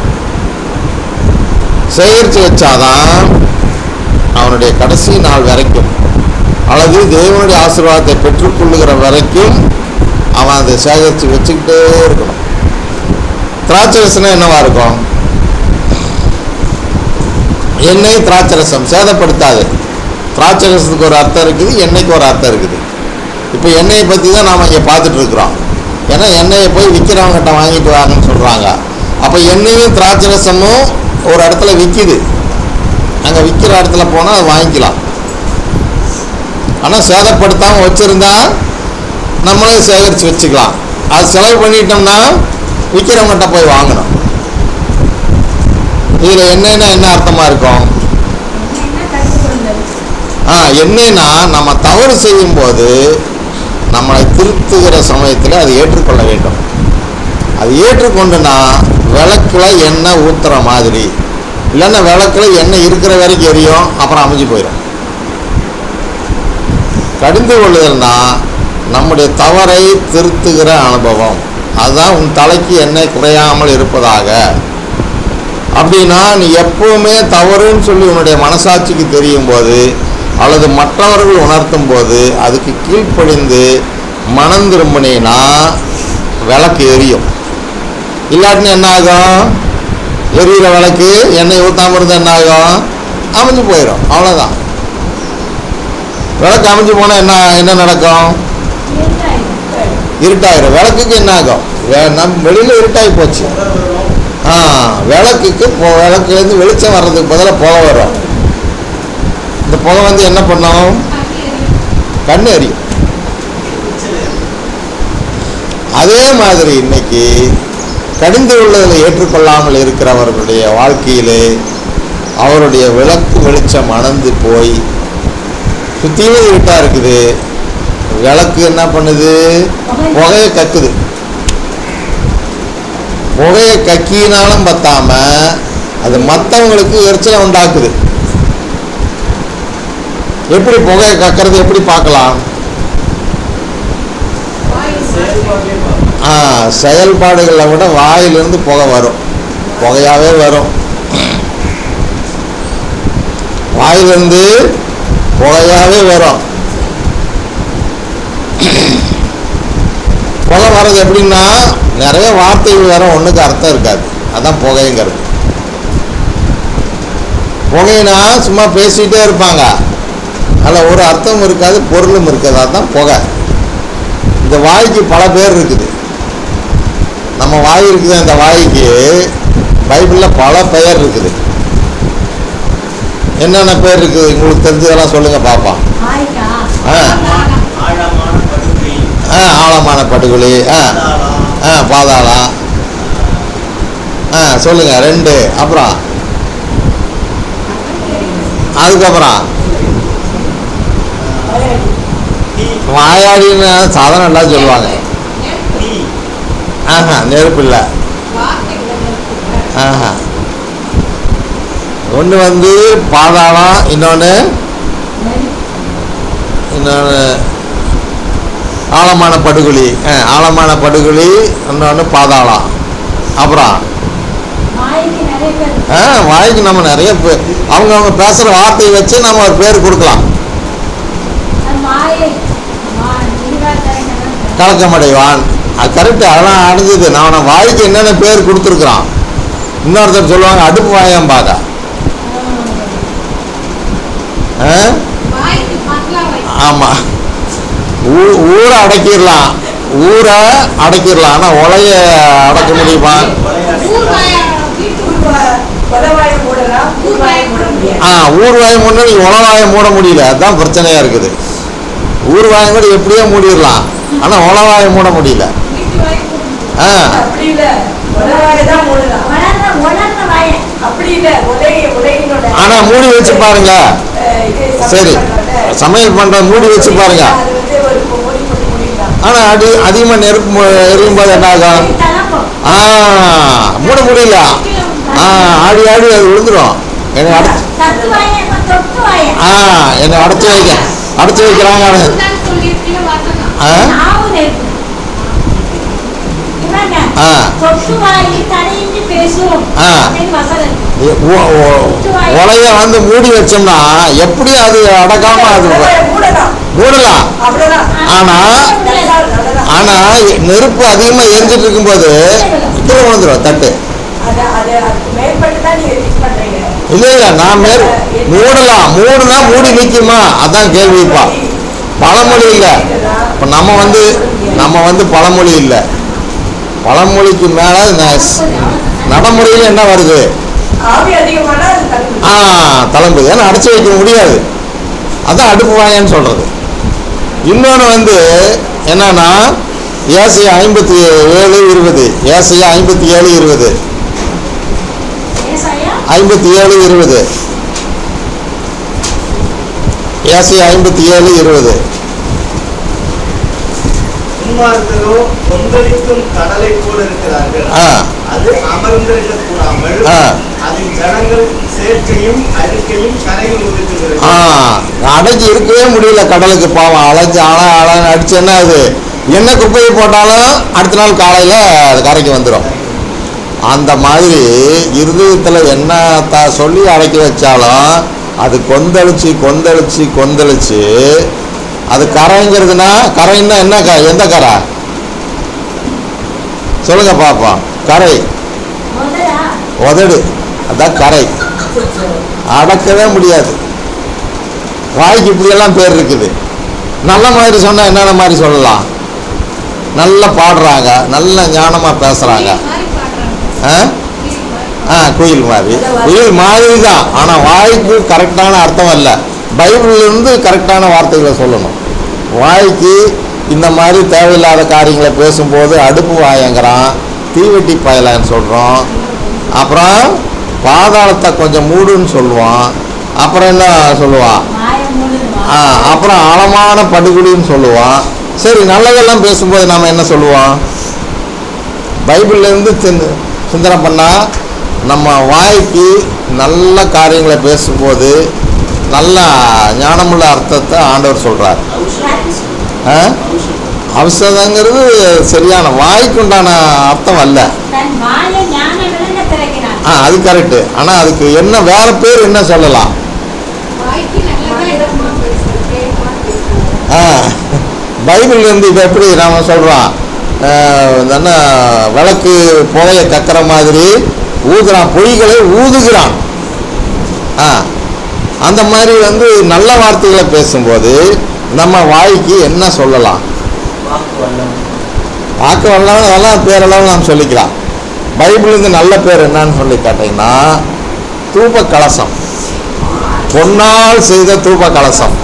சேகரித்து வச்சாதான் அவனுடைய கடைசி நாள் வரைக்கும் அல்லது தேவனுடைய ஆசீர்வாதத்தை பெற்றுக்கொள்ளுகிற வரைக்கும் அவன் அதை சேகரித்து வச்சுக்கிட்டே இருக்கணும் திராட்சை ரசம் என்னவா இருக்கும் எண்ணெய் திராட்சை ரசம் சேதப்படுத்தாது திராட்சை ரசத்துக்கு ஒரு அர்த்தம் இருக்குது எண்ணெய்க்கு ஒரு அர்த்தம் இருக்குது இப்போ எண்ணெயை பற்றி தான் நாம் இங்கே பார்த்துட்டு இருக்கிறோம் ஏன்னா எண்ணெயை போய் விற்கிறவங்ககிட்ட வாங்கிட்டு வாங்கன்னு சொல்கிறாங்க அப்போ எண்ணெயும் திராட்சை ரசமும் ஒரு இடத்துல விற்கிது அங்கே விற்கிற இடத்துல போனால் அதை வாங்கிக்கலாம் ஆனால் சேதப்படுத்தாமல் வச்சுருந்தா நம்மளே சேகரித்து வச்சுக்கலாம் அது செலவு பண்ணிட்டோம்னா விற்கிறவங்ககிட்ட போய் வாங்கணும் இதில் என்னென்ன என்ன அர்த்தமாக இருக்கும் என்ன கற்றுக்கொள்ளுதல் ஆ என்னன்னா நம்ம தவறு செய்யும்போது நம்மளை திருத்துகிற சமயத்தில் அதை ஏற்றுக்கொள்ள வேண்டும் அது ஏற்றுக்கொண்டுனா விளக்குல எண்ணெய் ஊத்துற மாதிரி இல்லைன்னா விளக்குல எண்ணெய் இருக்கிற வரைக்கும் எரியும் அப்புறம் அமைஞ்சு போயிடும் கடிந்து கொள்ளுதல்னா நம்முடைய தவறை திருத்துகிற அனுபவம் அதுதான் உன் தலைக்கு எண்ணெய் குறையாமல் இருப்பதாக அப்படின்னா நீ எப்பவுமே தவறுன்னு சொல்லி உன்னுடைய மனசாட்சிக்கு தெரியும் போது அல்லது மற்றவர்கள் உணர்த்தும் போது அதுக்கு கீழ்ப்படிந்து மனம் திரும்பினீன்னா விளக்கு எரியும் இல்லாட்டினா என்ன ஆகும் எரியிற விளக்கு எண்ணெய் ஊற்றாம இருந்தால் என்ன ஆகும் அமைஞ்சு போயிடும் அவ்வளோதான் விளக்கு அமைஞ்சு போனால் என்ன என்ன நடக்கும் இருட்டாயிரும். இருட்டாயிரும் விளக்குக்கு என்ன ஆகும் வே- நம் வெளியில் இருட்டாகி போச்சு புகை வரும் ஆ விளக்குக்கு பொ- விளக்குலேருந்து வெளிச்சம் வர்றதுக்கு பதிலாக புகை வரும் இந்த புகை வந்து என்ன பண்ணும் கண்ணு எரியும் அதே மாதிரி இன்னைக்கு கடிந்து உள்ளதில் ஏற்றுக்கொள்ளாமல் இருக்கிறவர்களுடைய வாழ்க்கையிலே அவருடைய விளக்கு வெளிச்சம் அணந்து போய் சுற்றியும் இருட்டாக இருக்குது விளக்கு என்ன பண்ணுது புகையை கக்குது புகையை கக்கினாலும் பத்தாம அது மற்றவங்களுக்கு எரிச்சலை உண்டாக்குது எப்படி புகையை கக்கிறது எப்படி பார்க்கலாம் செயல்பாட்டிலே பார்க்கணும். ஆ செயல்பாடுகளை விட வாயிலிருந்து புகை வரும் புகையாவே வரும் வாயிலிருந்து புகையாவே வரும் புகை வர்றது எப்படின்னா நிறைய வார்த்தைகள் வேற ஒன்றுக்கு அர்த்தம் இருக்காது அதான் புகைங்கிறது புகைனா சும்மா பேசிகிட்டே இருப்பாங்க அதில் ஒரு அர்த்தம் இருக்காது பொருளும் இருக்காது அதுதான் புகை இந்த வாய்க்கு பல பேர் இருக்குது நம்ம வாய் இருக்குது அந்த வாய்க்கு பைபிளில் பல பெயர் இருக்குது என்னென்ன பேர் இருக்குது உங்களுக்கு தெரிஞ்சதெல்லாம் சொல்லுங்கள் பாப்பா ஆயிட்டா ஆ ஆழமான படுகை ஆ ஆழமான படுகொலி ஆ பாதாளம், ஆ பாதாளம் ஆ சொல்லுங்கள் ரெண்டு அப்புறம் அதுக்கப்புறம் தீ வாயாடின்னு சாதாரண எல்லாம் சொல்லுவாங்க தீ ஆஹா நெருப்பு இல்லை வார்த்தைகள் இருக்குல்ல ஆஹா ஒன்று வந்து பாதாளம் இன்னொன்று இன்னொன்று ஆழமான படுகொலி ஆ, ஆழமான படுகொலி இன்னொன்று பாதாளம் அப்புறம் மாய்க்கு நிறைய பேர் ஆ வாய்க்கு நம்ம நிறைய பேர் அவங்க அவங்க பேசுகிற வார்த்தையை வச்சு நம்ம ஒரு பேர் கொடுக்கலாம் அது மாயை மா நீராட்டரைங்கெல்லாம் கலக்கமடைவான் அது கரெக்டு அதெல்லாம் அடைஞ்சது நான் நான் வாய்க்கு என்னென்ன பேர் கொடுத்துருக்குறான் இன்னொருத்தர் சொல்லுவாங்க அடுப்பு வாயாம்பாங்க ஆ வாய்க்கு மத்தலா வை ஆமாம் ஊ ஊரை அடக்கிடலாம் ஊரை அடக்கிடலாம் ஆனால் உலைய அடக்க முடியுமா ஊர் வாய வீட்டு கொலவாயை மூடலாம் ஊர்வாயை மூட முடியாது ஆ ஊர் வாயம் முன்னே நீ உளவாயை மூட முடியல அதுதான் பிரச்சனையாக இருக்குது ஊர் வாயம் கூட எப்படியோ மூடிடலாம் ஆனால் உளவாயை மூட முடியல வீட்டு வாய் போட்டு ஆ அப்படி இல்ல கொலவாயை தான் மூடலாம் வளர்ந்த வளர்ந்த வாயை அப்படி இல்ல உலகை உலகினோட ஆனால் மூடி வச்சு பாருங்க அஹ், இது சரி சமையல் பண்றோம்ல. சமையல் பண்ணுற மூடி வச்சு பாருங்க அது வந்து ஒரு மூடி போட்டு மூடிடலாம் ஆனால் அடி அதிகமாக நெருப்பு மு- எரியும் போது என்ன ஆகும் தலப்போம் ஆ மூட முடியல ஆ ஆடி ஆடி அது விழுந்துடும் என்னை அடைச்சி தத்து வாயை தொட்டு வாயை ஆ என்னை அடைச்சி வைக்க அடைச்சி வைக்கிறாங்க தான் சொல்லியிருக்கீங்க வசனம் ஆ நாவு நெருப்பு இவங்க ஆ. தொட்டு வாயி தடையின்றி பேசும் ஆ. அப்படின்னு வசனம் இருக்கு. உ- உ- உலைய வந்து மூடி வச்சோம்னா எப்படி அது அடக்காம அது கொலவாயை மூடலாம் மூடலாம் அவ்வளவுதான் ஆனா நல்லதான், நல்லதான். ஆனா நெருப்பு அதிகமா எரிஞ்சிட்டு இருக்கும்போது கீழே விழுந்துரும் தட்டு அது அது அதுக்கு மேற்பட்டு தான் நீங்க ஃபிக்ஸ் பண்றீங்க இல்ல இல்ல நான் மேல் மூடலாம் மூடுனா மூடி நிக்குமா அதான் கேள்விப்பா பழமொழி இல்ல இப்ப நம்ம வந்து நம்ம வந்து பழமொழி இல்ல பழமொழிக்கு மேல ந- நடைமுறையில என்ன வருது ஆவி அதிகமானா அது தடுப்பு ஆ தளம்புது ஏன்னா அடைச்சி வைக்க முடியாது அதான் அடுப்பு வாயன்னு சொல்றது இன்னொன்று வந்து என்னன்னா ஏசியா ஐம்பத்தி ஏழு இருபது ஏசியா ஐம்பத்தி ஏழு இருபது ஏசாயா ஐம்பத்தி ஏழு இருபது ஏசியா ஐம்பத்தி ஏழு இருபது துன்மார்க்கரோ கொந்தளிக்கும் கடலை போல இருக்கிறார்கள் ஆ அது அமர்ந்திருக்க கூடாமல் ஆ. அதில் ஜனங்கள் சேர்க்கையும் அழுக்கையும் கரையும் ஒதுக்குகிறது ஆ அடைச்சி இருக்கவே முடியல கடலுக்கு பாவம் அலைஞ்சு அல அலன்னு அடிச்சு என்ன அது என்ன குப்பையை போட்டாலும் அடுத்த நாள் காலையில் அது கரைக்கு வந்துடும் அந்த மாதிரி இருதயத்தில் என்ன த சொல்லி அடக்கி வச்சாலும் அது கொந்தளிச்சு கொந்தளிச்சு கொந்தளிச்சு அது கரைங்கிறதுனா கரைன்னா என்ன க எந்த கரை சொல்லுங்க பாப்போம் கரை முதலா உதடு அதான் கரை அடக்கவே முடியாது வாய்க்கு இப்படியெல்லாம் பேர் இருக்குது நல்ல மாதிரி சொன்னால் என்னென்ன மாதிரி சொல்லலாம் நல்லா பாடுறாங்க நல்ல ஞானமாக பேசுகிறாங்க மாதிரி பாடுறாங்க ஆ வீட்டு மாதிரி. ஆ குயில் மாதிரி குயில் மாதிரி தான் ஆனால் வாய்க்கு கரெக்டான அர்த்தம் இல்லை பைபிள்லேருந்து கரெக்டான வார்த்தைகளை சொல்லணும் வாய்க்கு இந்த மாதிரி தேவையில்லாத காரியங்களை பேசும்போது அடுப்பு வாயங்கிறான் தீவெட்டி பயலான்னு சொல்கிறோம் அப்புறம் பாதாளத்தை கொஞ்சம் மூடுன்னு சொல்லுவான் அப்புறம் என்ன சொல்லுவான் மாய மூடுவா ஆ அப்புறம் ஆழமான படுகொலின்னு சொல்லுவான் சரி நல்லதெல்லாம் பேசும்போது நாம் என்ன சொல்லுவோம் பைபிள்லேருந்து சிந்த சிந்தனை பண்ணால் நம்ம வாய்க்கு நல்ல காரியங்களை பேசும்போது நல்ல ஞானமுள்ள அர்த்தத்தை ஆண்டவர் சொல்கிறார் ஆ அவசரங்கிறது சரியான வாய்க்கு உண்டான அர்த்தம் அல்ல தன் மாய ஞான விளங்க திறக்கிறான் ஆ அது கரெக்டு ஆனால் அதுக்கு என்ன வேற பேர் என்ன சொல்லலாம் வாய்க்கு நல்லதா இருக்குமா பேசுறது ஆ பைபிள்லேருந்து இப்போ எப்படி நாம் சொல்கிறோம் ஆஹ், என்ன விளக்கு புகைய கக்கிற மாதிரி ஊதுறான் பொய்களை ஊதுகிறான் ஆ அந்த மாதிரி வந்து நல்ல வார்த்தைகளை பேசும்போது நம்ம வாய்க்கு என்ன சொல்லலாம் வாக்கு வல்லம் வாக்கு வரலாம் அதெல்லாம் பேரெல்லாம் நாம் சொல்லிக்கலாம் பைபிளுக்கு நல்ல பேர் என்னன்னு சொல்லி கேட்டீங்கன்னா தூப கலசம் பொன்னால் செய்த தூப கலசம்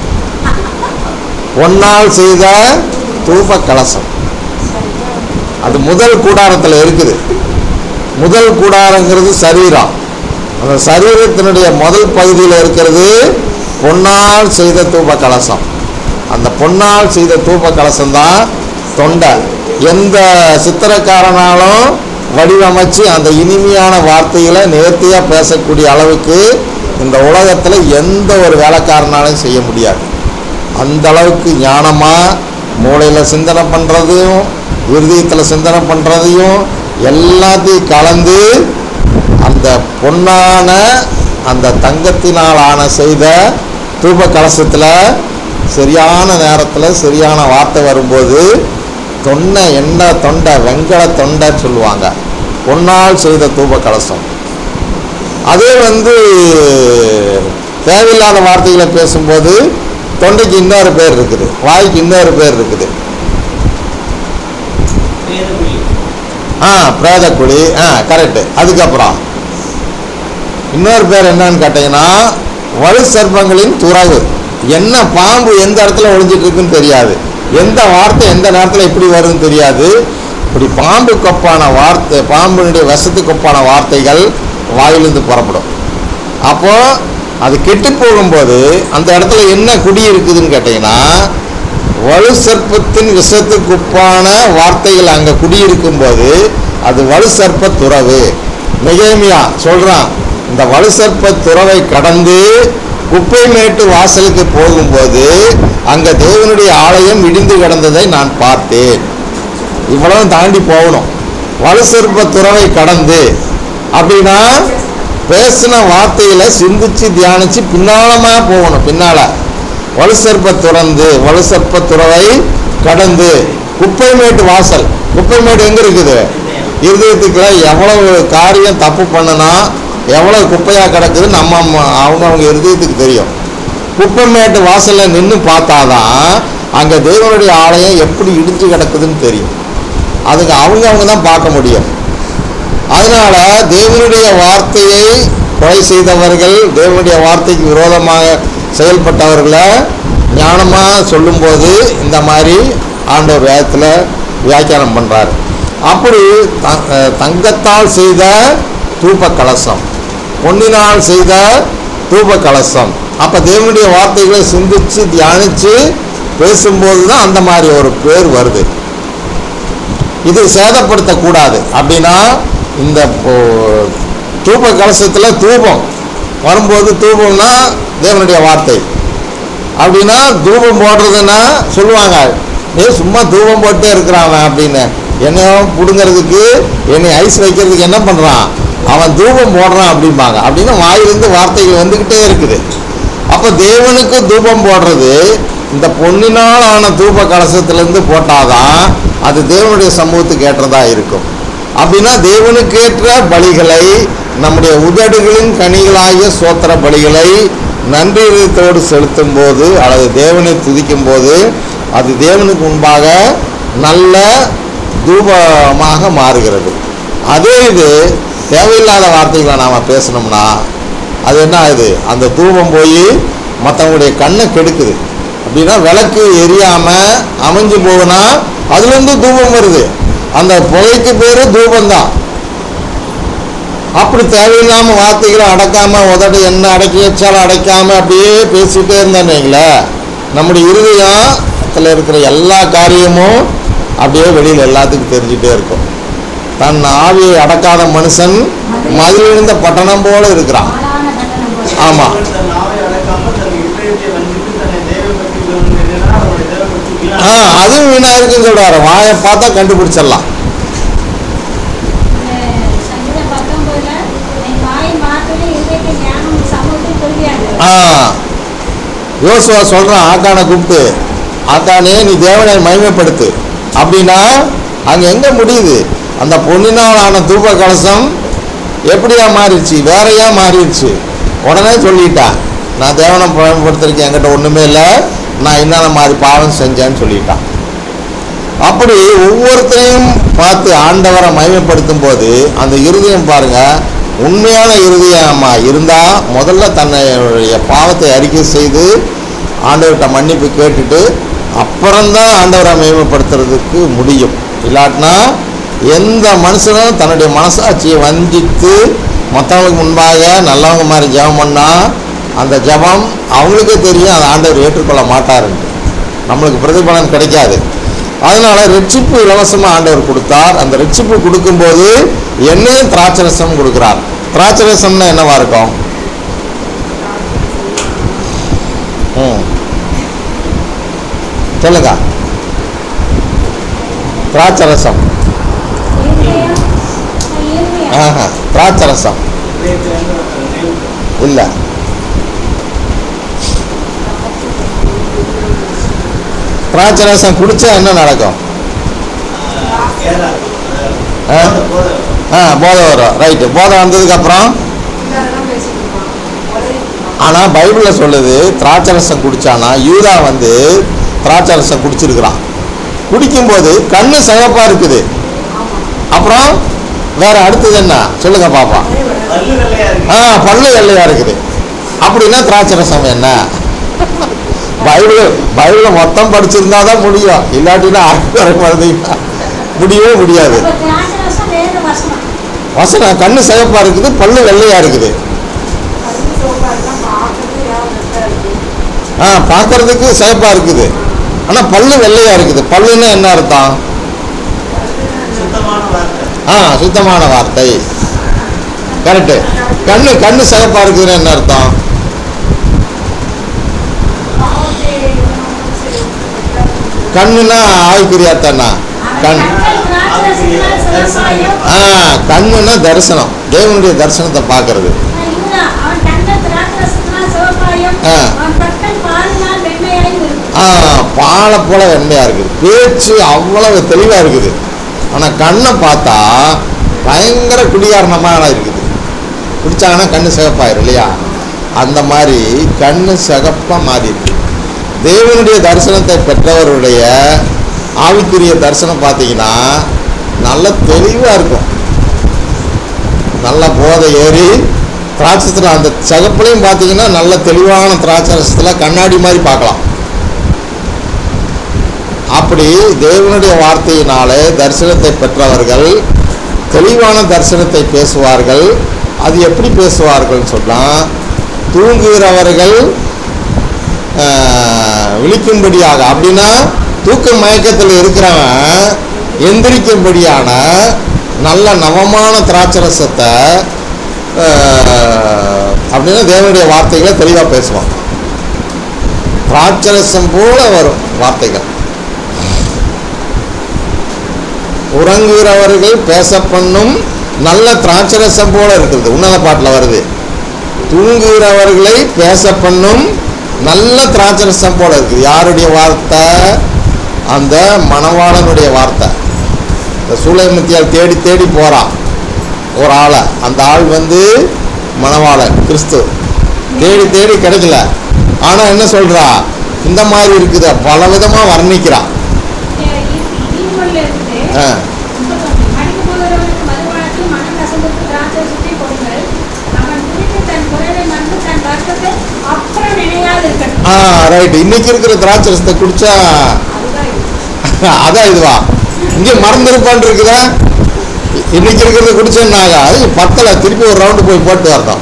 பொன்னால் செய்த தூப கலசம் அது முதல் கூடாரத்தில் இருக்குது முதல் கூடாரங்கிறது சரீரம் அந்த சரீரத்தினுடைய முதல் பகுதியில் இருக்கிறது பொன்னால் செய்த தூப கலசம் அந்த பொன்னால் செய்த தூப கலசம் தான் தொண்டை எந்த சித்திரக்காரனாலும் வடிவமைச்சு அந்த இனிமையான வார்த்தைகளை நேர்த்தியாக பேசக்கூடிய அளவுக்கு இந்த உலகத்தில் எந்த ஒரு வேலைக்காரனாலும் செய்ய முடியாது அந்த அளவுக்கு ஞானமாக மூளையில் சிந்தனை பண்ணுறதையும் இருதயத்தில் சிந்தனை பண்ணுறதையும் எல்லாத்தையும் கலந்து அந்த பொன்னான அந்த தங்கத்தினால் ஆன செய்த தூப கலசத்தில் சரியான நேரத்தில் சரியான வார்த்தை வரும்போது தொண்டை எண்ணெய் தொண்டை வெங்கல தொண்டை சொல்லுவாங்க பொன்னால் செய்த தூப கலசம் அதே வந்து தேவையில்லாத வார்த்தைகளை பேசும்போது தொண்டைக்கு இன்னொரு பேர் இருக்குது வாய்க்கு இன்னொரு பேர் இருக்குது வேதகுழி ஆ பிரேதக்குழி ஆ கரெக்டு அதுக்கப்புறம் இன்னொரு பேர் என்னன்னு கேட்டிங்கன்னா வலு சர்ப்பங்களின் துறவு என்ன பாம்பு எந்த இடத்துல ஒளிஞ்சிட்டு இருக்குன்னு தெரியாது எந்த வார்த்தை எந்த நேரத்தில் எப்படி வருதுன்னு தெரியாது இப்படி பாம்பு கொப்பான வார்த்தை பாம்பினுடைய விஷத்துக்கு ஒப்பான வார்த்தைகள் வாயிலிருந்து புறப்படும் அப்போ அது கெட்டு போகும்போது அந்த இடத்துல என்ன குடி இருக்குதுன்னு கேட்டிங்கன்னா வலு சர்ப்பத்தின் விஷத்துக்கு ஒப்பான வார்த்தைகள் அங்கே குடியிருக்கும் போது அது வலு சர்ப்ப துறவு நெகேமியா சொல்றான் இந்த வலு சர்ப்ப துறவை கடந்து குப்பை மேட்டு வாசலுக்கு போகும்போது அங்க தேவனுடைய ஆலயம் இடிந்து கிடந்ததை நான் பார்த்தேன் இவ்வளவு தாண்டி போகணும் வலு சர்ப்ப துறவை கடந்து அப்படின்னா பேசின வார்த்தையில சிந்திச்சு தியானிச்சு பின்னாலமா போகணும் பின்னால வலுசற்ப துறந்து வலுசற்ப துறவை கடந்து குப்பைமேட்டு வாசல் குப்பைமேடு எங்க இருக்குது இருதயத்துக்குள்ள எவ்வளவு காரியம் தப்பு பண்ணனா எவ்வளவு குப்பையா கிடக்குது நம்ம ம- அவங்க அவங்க இருதயத்துக்கு தெரியும் குப்பைமேட்டு வாசல்ல நின்று பார்த்தாதான் அங்க தேவனுடைய ஆலயம் எப்படி இடிஞ்சு கிடக்குதுன்னு தெரியும் அதுக்கு அவங்க அவங்க தான் பார்க்க முடியும் அதனால தேவனுடைய வார்த்தையை கொலை செய்தவர்கள் தேவனுடைய வார்த்தைக்கு விரோதமாக செயல்பட்டவர்களை ஞானமாக சொல்லும்போது இந்த மாதிரி ஆண்டவர் வேதத்தில் வியாக்கியானம் பண்ணுறாரு அப்படி த- அஹ் தங்கத்தால் செய்த தூப கலசம் பொன்னினால் செய்த தூப கலசம் அப்போ தேவனுடைய வார்த்தைகளை சிந்திச்சு தியானித்து பேசும்போது தான் அந்த மாதிரி ஒரு பேர் வருது இது சேதப்படுத்தக்கூடாது அப்படின்னா இந்த போ- தூப கலசத்தில் தூபம் வரும்போது தூபம்னா தேவனுடைய வார்த்தை அப்படின்னா தூபம் போடுறதுன்னா சொல்லுவாங்க நீ சும்மா தூபம் போட்டே இருக்கிறான் அவன் அப்படின்னு என்னையோ பிடுங்கிறதுக்கு என்னை ஐஸ் வைக்கிறதுக்கு என்ன பண்ணுறான் அவன் தூபம் போடுறான் அப்படிம்பாங்க அப்படின்னா வாயிலிருந்து வார்த்தைகள் வந்துக்கிட்டே இருக்குது அப்போ தேவனுக்கு தூபம் போடுறது இந்த பொன்னினால் ஆன தூப கலசத்திலேருந்து போட்டாதான் அது தேவனுடைய சமூகத்துக்கு ஏற்றதா இருக்கும் அப்படின்னா தேவனுக்கேற்ற பலிகளை நம்முடைய உதடுகளின் கனிகளாகிய சோத்திர பலிகளை நன்றியத்தோடு செலுத்தும் போது அல்லது தேவனை துதிக்கும் போது அது தேவனுக்கு முன்பாக நல்ல தூபமாக மாறுகிறது அதே இது தேவையில்லாத வார்த்தைகளை நாம் பேசணும்னா அது என்ன ஆகுது அந்த தூபம் போய் மற்றவங்களுடைய கண்ணை கெடுக்குது அப்படின்னா விளக்கு எரியாமல் அமைஞ்சு போகுனா அதுலேருந்து தூபம் வருது அந்த புகைக்கு பேர் தூபம்தான் அப்படி தேவையில்லாம வார்த்தைகளை அடக்காம உதடு என்ன அடக்கி வச்சாலும் அடைக்காம அப்படியே பேசிட்டே இருந்தேன்னு வைங்களேன் நம்முடைய இருதயத்தில் இருக்கிற எல்லா காரியமும் அப்படியே வெளியில் எல்லாத்துக்கும் தெரிஞ்சுட்டே இருக்கும் தன் ஆவியை அடக்காத மனுஷன் மதிலிருந்த பட்டணம் போல இருக்கிறான் ஆளான கட்டணம் போல. ஆமா. ஒருவன் தன் நாவை அடக்காமல் தன் இருதயத்தை வஞ்சித்து தன்னை தேவபக்தி உள்ளவன் எண்ணினான், அவனுடைய தேவபக்தி ஆ வீணானது. அதுவும் வீணா இருக்குன்னு சொல்றாரு வாயை பார்த்தா கண்டுபிடிச்சிடலாம் இந்த சங்கீதம் பத்தொன்பதுல, என் வாய் மாற்றலே இருதயத்தை ஞானம் சமூகத்தில் கொள்கையாது. ஆ யோசுவா சொல்றான் ஆக்கானை கூப்பிட்டு ஆக்கானே நீ தேவனை மகிமைப்படுத்து அப்படின்னா அங்கே எங்கே முடியுது அந்த பொன்னினால் ஆன தூப கலசம் எப்படியா மாறிடுச்சு வேறையா மாறிடுச்சு உடனே சொல்லிட்டான் நான் தேவனை பயன்படுத்துறதுக்கு என்கிட்ட ஒன்றுமே இல்லை நான் என்னென்ன மாதிரி பாவம் செஞ்சேன்னு சொல்லிட்டான் அப்படி ஒவ்வொருத்தரையும் பார்த்து ஆண்டவரை மகிமைப்படுத்தும் போது அந்த இருதயம் பாருங்க உண்மையான இருதயமா இருந்தா முதல்ல தன்னுடைய பாவத்தை அறிக்கை செய்து ஆண்டவர்கிட்ட மன்னிப்பு கேட்டுட்டு அப்புறம்தான் ஆண்டவரை மகிமைப்படுத்துறதுக்கு முடியும் இல்லாட்டினா எந்த மனுஷனும் தன்னுடைய மனசாட்சியை வஞ்சித்து மற்றவங்களுக்கு முன்பாக நல்லவங்க மாதிரி ஜெபம் பண்ணா அந்த ஜெபம் அவங்களுக்கே தெரியும் அதை ஆண்டவர் ஏற்றுக்கொள்ள மாட்டாருன்ட்டு நம்மளுக்கு பிரதிபலன் கிடைக்காது அதனால ரட்சிப்பு இலவசமாக ஆண்டவர் கொடுத்தார் அந்த ரட்சிப்பு கொடுக்கும்போது என்னையும் திராட்சரசம் கொடுக்குறார் திராட்சரசம்னா என்னவா இருக்கும் ம் சொல்லுங்க திராட்சரசம் இருதயம், இருதயம். ஆஹா திராட்சரசம் இல்லை திராட்சரசம் குடிச்சா என்ன நடக்கும் ஆ? ஆ போதை வரும் ரைட்டு போதை வந்ததுக்கப்புறம் ஆனால் பைபிளில் சொல்லுது திராட்சரசம் குடிச்சானா யூதா வந்து திராட்சரசம் குடிச்சிருக்கிறான் குடிக்கும்போது கண்ணு சிவப்பாக இருக்குது அப்புறம் வேற அடுத்தது என்ன சொல்லுங்க பாப்பா பல்லு வெள்ளையா இருக்கு ஆ பல்லு வெள்ளையா இருக்குது அப்படின்னா திராட்சரசம் என்ன பைபிள் பைபிளை மொத்தம் படிச்சிருந்தா தான் முடியும் இல்லாட்டினா அரை வரை பார்த்தீங்கன்னா முடியவே முடியாது அப்ப திராட்சரசம் வேத வசனம். வசனம் கண்ணு சிவப்பா இருக்குது பல்லு வெள்ளையா இருக்குது ஆ பார்க்கறதுக்கு சிவப்பா இருக்குது ஆனால் பல்லு வெள்ளையா இருக்குது பல்லுன்னா என்ன அர்த்தம் சுத்தமான வார்த்தை ஆ சுத்தமான வார்த்தை கரெக்டு கண்ணு கண்ணு சிவப்பா இருக்குதுன்னு என்ன அர்த்தம் கண்ணுனா ஆவிக்குரியாத்தானா கண் கண்கள் திராட்சரசத்தினால் சிவப்பாயும், ஆ கண்ணுனா தரிசனம் தேவனுடைய தரிசனத்தை பார்க்கறது யூதா, அவன் கண்கள் திராட்சரசத்தினால் சிவப்பாயும், ஆ. அவன் பற்கள் பாலினால் வெண்மையாயும் இருக்கும். ஆ பாலை போல வெண்மையா இருக்குது பேச்சு அவ்வளவு தெளிவா இருக்குது ஆனா கண்ணை பார்த்தா பயங்கர குடிகாரணமாக இருக்குது குடிச்சாங்கன்னா கண்ணு சிகப்பாயிரும் இல்லையா அந்த மாதிரி கண்ணு சிகப்பாக மாறி இருக்கு தேவனுடைய தரிசனத்தை பெற்றவருடைய ஆவிக்குரிய தரிசனம் பார்த்தீங்கன்னா நல்ல தெளிவாக இருக்கும் நல்ல போதை ஏறி திராட்சத்தில் அந்த சிகப்புலையும் பார்த்தீங்கன்னா நல்ல தெளிவான திராட்சரசத்தில் கண்ணாடி மாதிரி பார்க்கலாம் அப்படி தேவனுடைய வார்த்தையினாலே தரிசனத்தை பெற்றவர்கள் தெளிவான தரிசனத்தை பேசுவார்கள் அது எப்படி பேசுவார்கள் சொன்னால் தூங்குகிறவர்கள் ஆஹ், விழிக்கும்படியாக அப்படின்னா தூக்க மயக்கத்தில் இருக்கிறவன் எந்திரிக்கும்படியான நல்ல நவமான திராட்சரசத்தை ஆஹ், அப்படின்னா தேவனுடைய வார்த்தைகளை தெளிவாக பேசுவான் திராட்சரசம் போல வரும் வார்த்தைகள் உறங்குகிறவர்கள் பேச பண்ணும் நல்ல திராட்சரசம் போல இருக்குது உன்னத பாட்டில் வருது தூங்குகிறவர்களை பேச பண்ணும் நல்ல திராட்சரசம் போல இருக்குது யாருடைய வார்த்தை அந்த மணவாளனுடைய வார்த்தை இந்த சூளைமத்தியால் தேடி தேடி போகிறான் ஒரு ஆளை அந்த ஆள் வந்து மணவாளன் கிறிஸ்து தேடி தேடி கிடைக்கல ஆனால் என்ன சொல்றா இந்த மாதிரி இருக்குது பல விதமாக வர்ணிக்கிறான் நீர்மொழியில இருக்குது ஆ மடிக்கு போகிறவனுக்கு மதுபானத்தை மனம் கசந்துக்கு திராட்சரசத்தை கொடுங்கள் அவன் குறித்து தன் குறைவை மறந்து தன் வருத்தத்தை அப்புறம் நினையாது இருக்கட்டும் ஆ ரைட் இன்னைக்கு இருக்கிற திராட்சரசத்தை குடிச்சா அதுதான் இது. அதான் இதுவா இங்கே மறந்துருப்பான் இருக்குதா இ- இன்னைக்கு இருக்கிறத குடிச்சேன்னாக அது பத்தல திருப்பி ஒரு ரவுண்டு போய் போட்டு வரணும்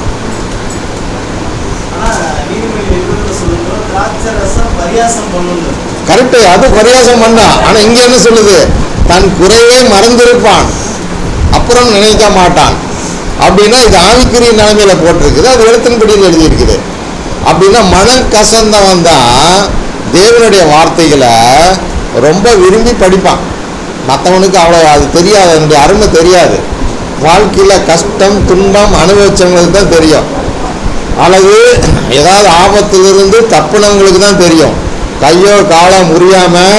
ஆனா நீதிமொழி நிறுவனத்தை சொல்லுங்க திராட்சை ரசம் பரியாசம் பண்ணுங்க கரெக்டு அது பரியாசம் பண்ணா ஆனா இங்க என்ன சொல்லுது தன் குறைவை மறந்திருப்பான் அப்புறம் நினைக்க மாட்டான் அப்படின்னா இது ஆவிக்குரிய நிலைமையில போட்டிருக்குது அது எழுத்தின்படியில் எழுதியிருக்குது அப்படின்னா மனம் கசந்தவன் தான் தேவனுடைய வார்த்தைகளை ரொம்ப விரும்பி படிப்பான் மற்றவனுக்கு அவ்வளோ அது தெரியாது அதனுடைய அருமை தெரியாது வாழ்க்கையில் கஷ்டம் துன்பம் அனுபவிச்சவங்களுக்கு தான் தெரியும் அல்லது ஏதாவது ஆபத்திலிருந்து தப்புனவங்களுக்கு தான் தெரியும் கையோ காலோ முறியாம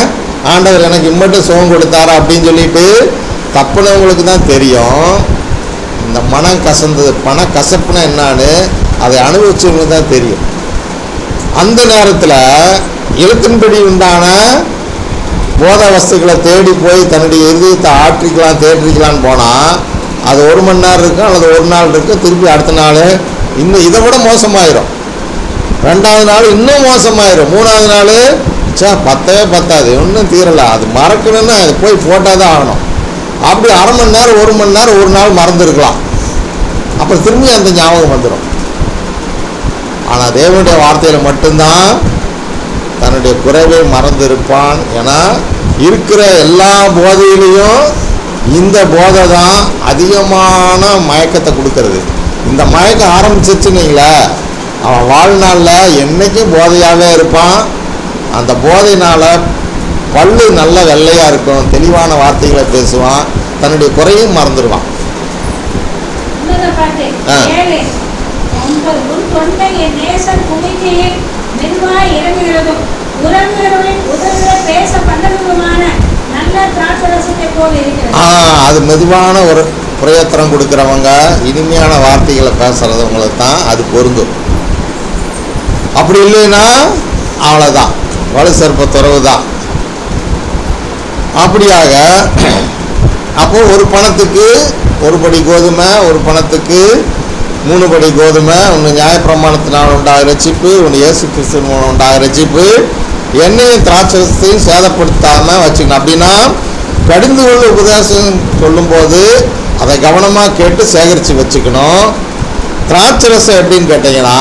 ஆண்டவர் எனக்கு இம்மட்டும் சுகம் கொடுத்தாரு அப்படின்னு சொல்லிட்டு தப்புனவங்களுக்கு தான் தெரியும் இந்த மனம் கசந்தது பண கசப்புனா என்னான்னு அதை அனுபவிச்சவங்களுக்கு தான் தெரியும் அந்த நேரத்தில் எழுத்தின்படி உண்டான போத வஸ்துக்களை தேடி போய் தன்னுடைய இருதயத்தை ஆற்றிக்கலாம் தேற்றிக்கலான்னு போனால் அது ஒரு மணி நேரம் இருக்கும் அல்லது ஒரு நாள் இருக்கும் திருப்பி அடுத்த நாள் இன்னும் இதை விட மோசமாயிரும் ரெண்டாவது நாள் இன்னும் மோசமாயிரும் மூணாவது நாள் சே பத்தவே பத்தாது ஒன்றும் தீரலை அது மறக்கணும்னா அது போய் போட்டால் தான் ஆகணும் அப்படி அரை மணி நேரம் ஒரு மணி நேரம் ஒரு நாள் மறந்துருக்கலாம் அப்புறம் திரும்பி அந்த ஞாபகம் வந்துடும் ஆனால் தேவனுடைய வார்த்தையில் மட்டும்தான் தன்னுடைய குறைவை மறந்திருப்பான் ஏன்னா இருக்கிற எல்லா போதையிலையும் இந்த போதை தான் அதிகமான மயக்கத்தை கொடுக்கறது இந்த மயக்கம் ஆரம்பிச்சிச்சுன்னீங்களே அவன் வாழ்நாளில் என்றைக்கும் போதையாகவே இருப்பான் அந்த போதையினால் பல்லு நல்ல வெள்ளையாக இருக்கும் தெளிவான வார்த்தைகளை பேசுவான் தன்னுடைய குறையும் மறந்துடுவான் இன்னொரு பாட்டு ஆ. ஏழு ஒன்பது உன் தொண்டை என் நேசர் குமிக்கையில் மெதுவாய் இறங்குகிறதும் உறங்குகிறவரின் உதவிகளை பேச பண்ணதுமான நல்ல திராட்சரசத்தை போல் இருக்கிறது ஆ அது மெதுவான ஒரு பிரயத்தனம் கொடுக்குறவங்க இனிமையான வார்த்தைகளை பேசுகிறவங்களுக்கு தான் அது பொருந்தும் அப்படி இல்லைன்னா அவ்வளோதான் வலு சர்ப்ப துறவு தான் அப்படியாக அப்போ ஒரு பணத்துக்கு ஒரு படி கோதுமை ஒரு பணத்துக்கு மூணு படி கோதுமை ஒன்று நியாயப்பிரமாணத்தினால் உண்டாகிற சிப்பு ஒன்று இயேசு கிறிஸ்து மூலம் உண்டாகிற சிப்பு எண்ணெயும் திராட்சத்தையும் சேதப்படுத்தாமல் வச்சுக்கணும் அப்படின்னா கடிந்து கொள்ள உபதேசம் சொல்லும்போது அதை கவனமாக கேட்டு சேகரித்து வச்சுக்கணும் திராட்சை ரசம் எப்படின்னு கேட்டிங்கன்னா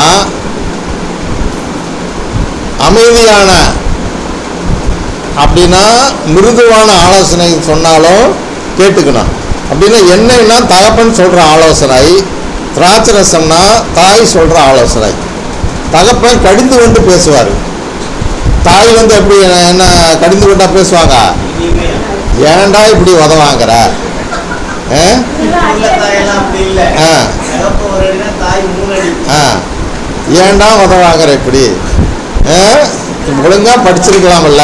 அமைதியான அப்படின்னா மிருதுவான ஆலோசனை சொன்னாலும் கேட்டுக்கணும் அப்படின்னா என்னன்னா தகப்பன் சொல்கிற ஆலோசனை திராட்சை ரசம்னா தாய் சொல்கிற ஆலோசனை தகப்பன் கடிந்து கொண்டு பேசுவார் தாய் வந்து எப்படி என்ன கடிந்து கொண்டா பேசுவாங்க இனிமே ஏன்டா இப்படி உதவாங்கிற ஆ? உள்ள தாயெல்லாம் அப்படி இல்ல ஆ. தகப்பன் ஒரு அடினா தாய் மூணு அடி ஆ ஏன்டா உதவாங்கிற இப்படி ஆ? ஒழுங்கா படிச்சிருக்கலாம்ல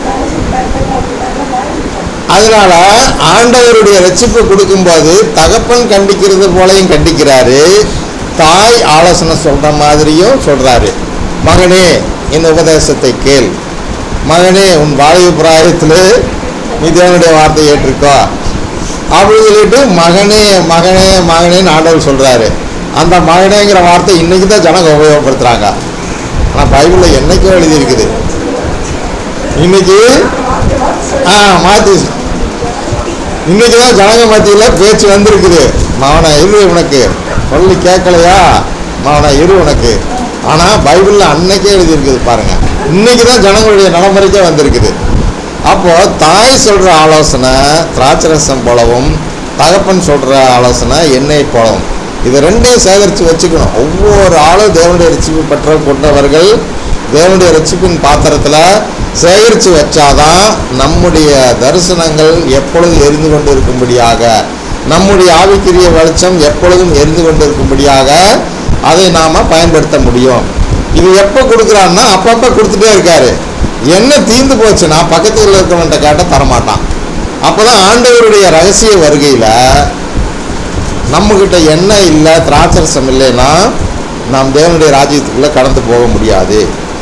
அதனால ஆண்டவருடைய ரட்சிப்பு கொடுக்கும்போது தகப்பன் கண்டிக்கிறது போலையும் கண்டிக்கிறாரு தாய் ஆலோசனை சொல்ற மாதிரியும் சொல்றாரு மகனே இந்த உபதேசத்தை கேள் மகனே உன் வாயு பிராயத்தில் நீ தேவனுடைய வார்த்தையை ஏற்றிருக்கோ அப்படின்னு சொல்லிட்டு மகனே மகனே மகனேன்னு ஆண்டவர் சொல்றாரு அந்த மகனேங்கிற வார்த்தை இன்னைக்கு தான் ஜனங்க உபயோகப்படுத்துறாங்க ஆனால் பைபிளில் என்னைக்கோ எழுதியிருக்குது இன்னைக்கு ஆ மாற்றி இன்னைக்கு தான் ஜனங்க மத்தியில் பேச்சு வந்திருக்குது மவனை இரு உனக்கு சொல்லி கேட்கலையா மவனை இரு உனக்கு ஆனால் பைபிளில் அன்னைக்கே எழுதியிருக்குது பாருங்க இன்னைக்கு தான் ஜனங்களுடைய நடைமுறைக்கே வந்திருக்குது அப்போ தாய் சொல்கிற ஆலோசனை திராட்சரசம் போலவும் தகப்பன் சொல்கிற ஆலோசனை எண்ணெய் போலவும் இது ரெண்டையும் சேகரித்து வச்சுக்கணும் ஒவ்வொரு ஆளும் தேவனுடைய ரட்சிப்பு பெற்ற கொண்டவர்கள் தேவனுடைய ரட்சிப்பின் பாத்திரத்தில் சேகரித்து வச்சாதான் நம்முடைய தரிசனங்கள் எப்பொழுதும் எரிந்து கொண்டு இருக்கும்படியாக நம்முடைய ஆவிக்குரிய வெளிச்சம் எப்பொழுதும் எரிந்து கொண்டு இருக்கும்படியாக அதை நாம் பயன்படுத்த முடியும் இது எப்போ கொடுக்குறான்னா அப்பப்போ கொடுத்துட்டே இருக்காரு என்ன தீந்து போச்சுன்னா பக்கத்தில் இருக்கிறவன்ட்ட கேட்டால் தரமாட்டான் அப்போ தான் ஆண்டவருடைய ரகசிய வருகையில் நம்மக்கிட்ட எண்ணெய் இல்லை திராட்சரசம் இல்லைன்னா நாம் தேவனுடைய ராஜ்யத்துக்குள்ளே கடந்து போக முடியாது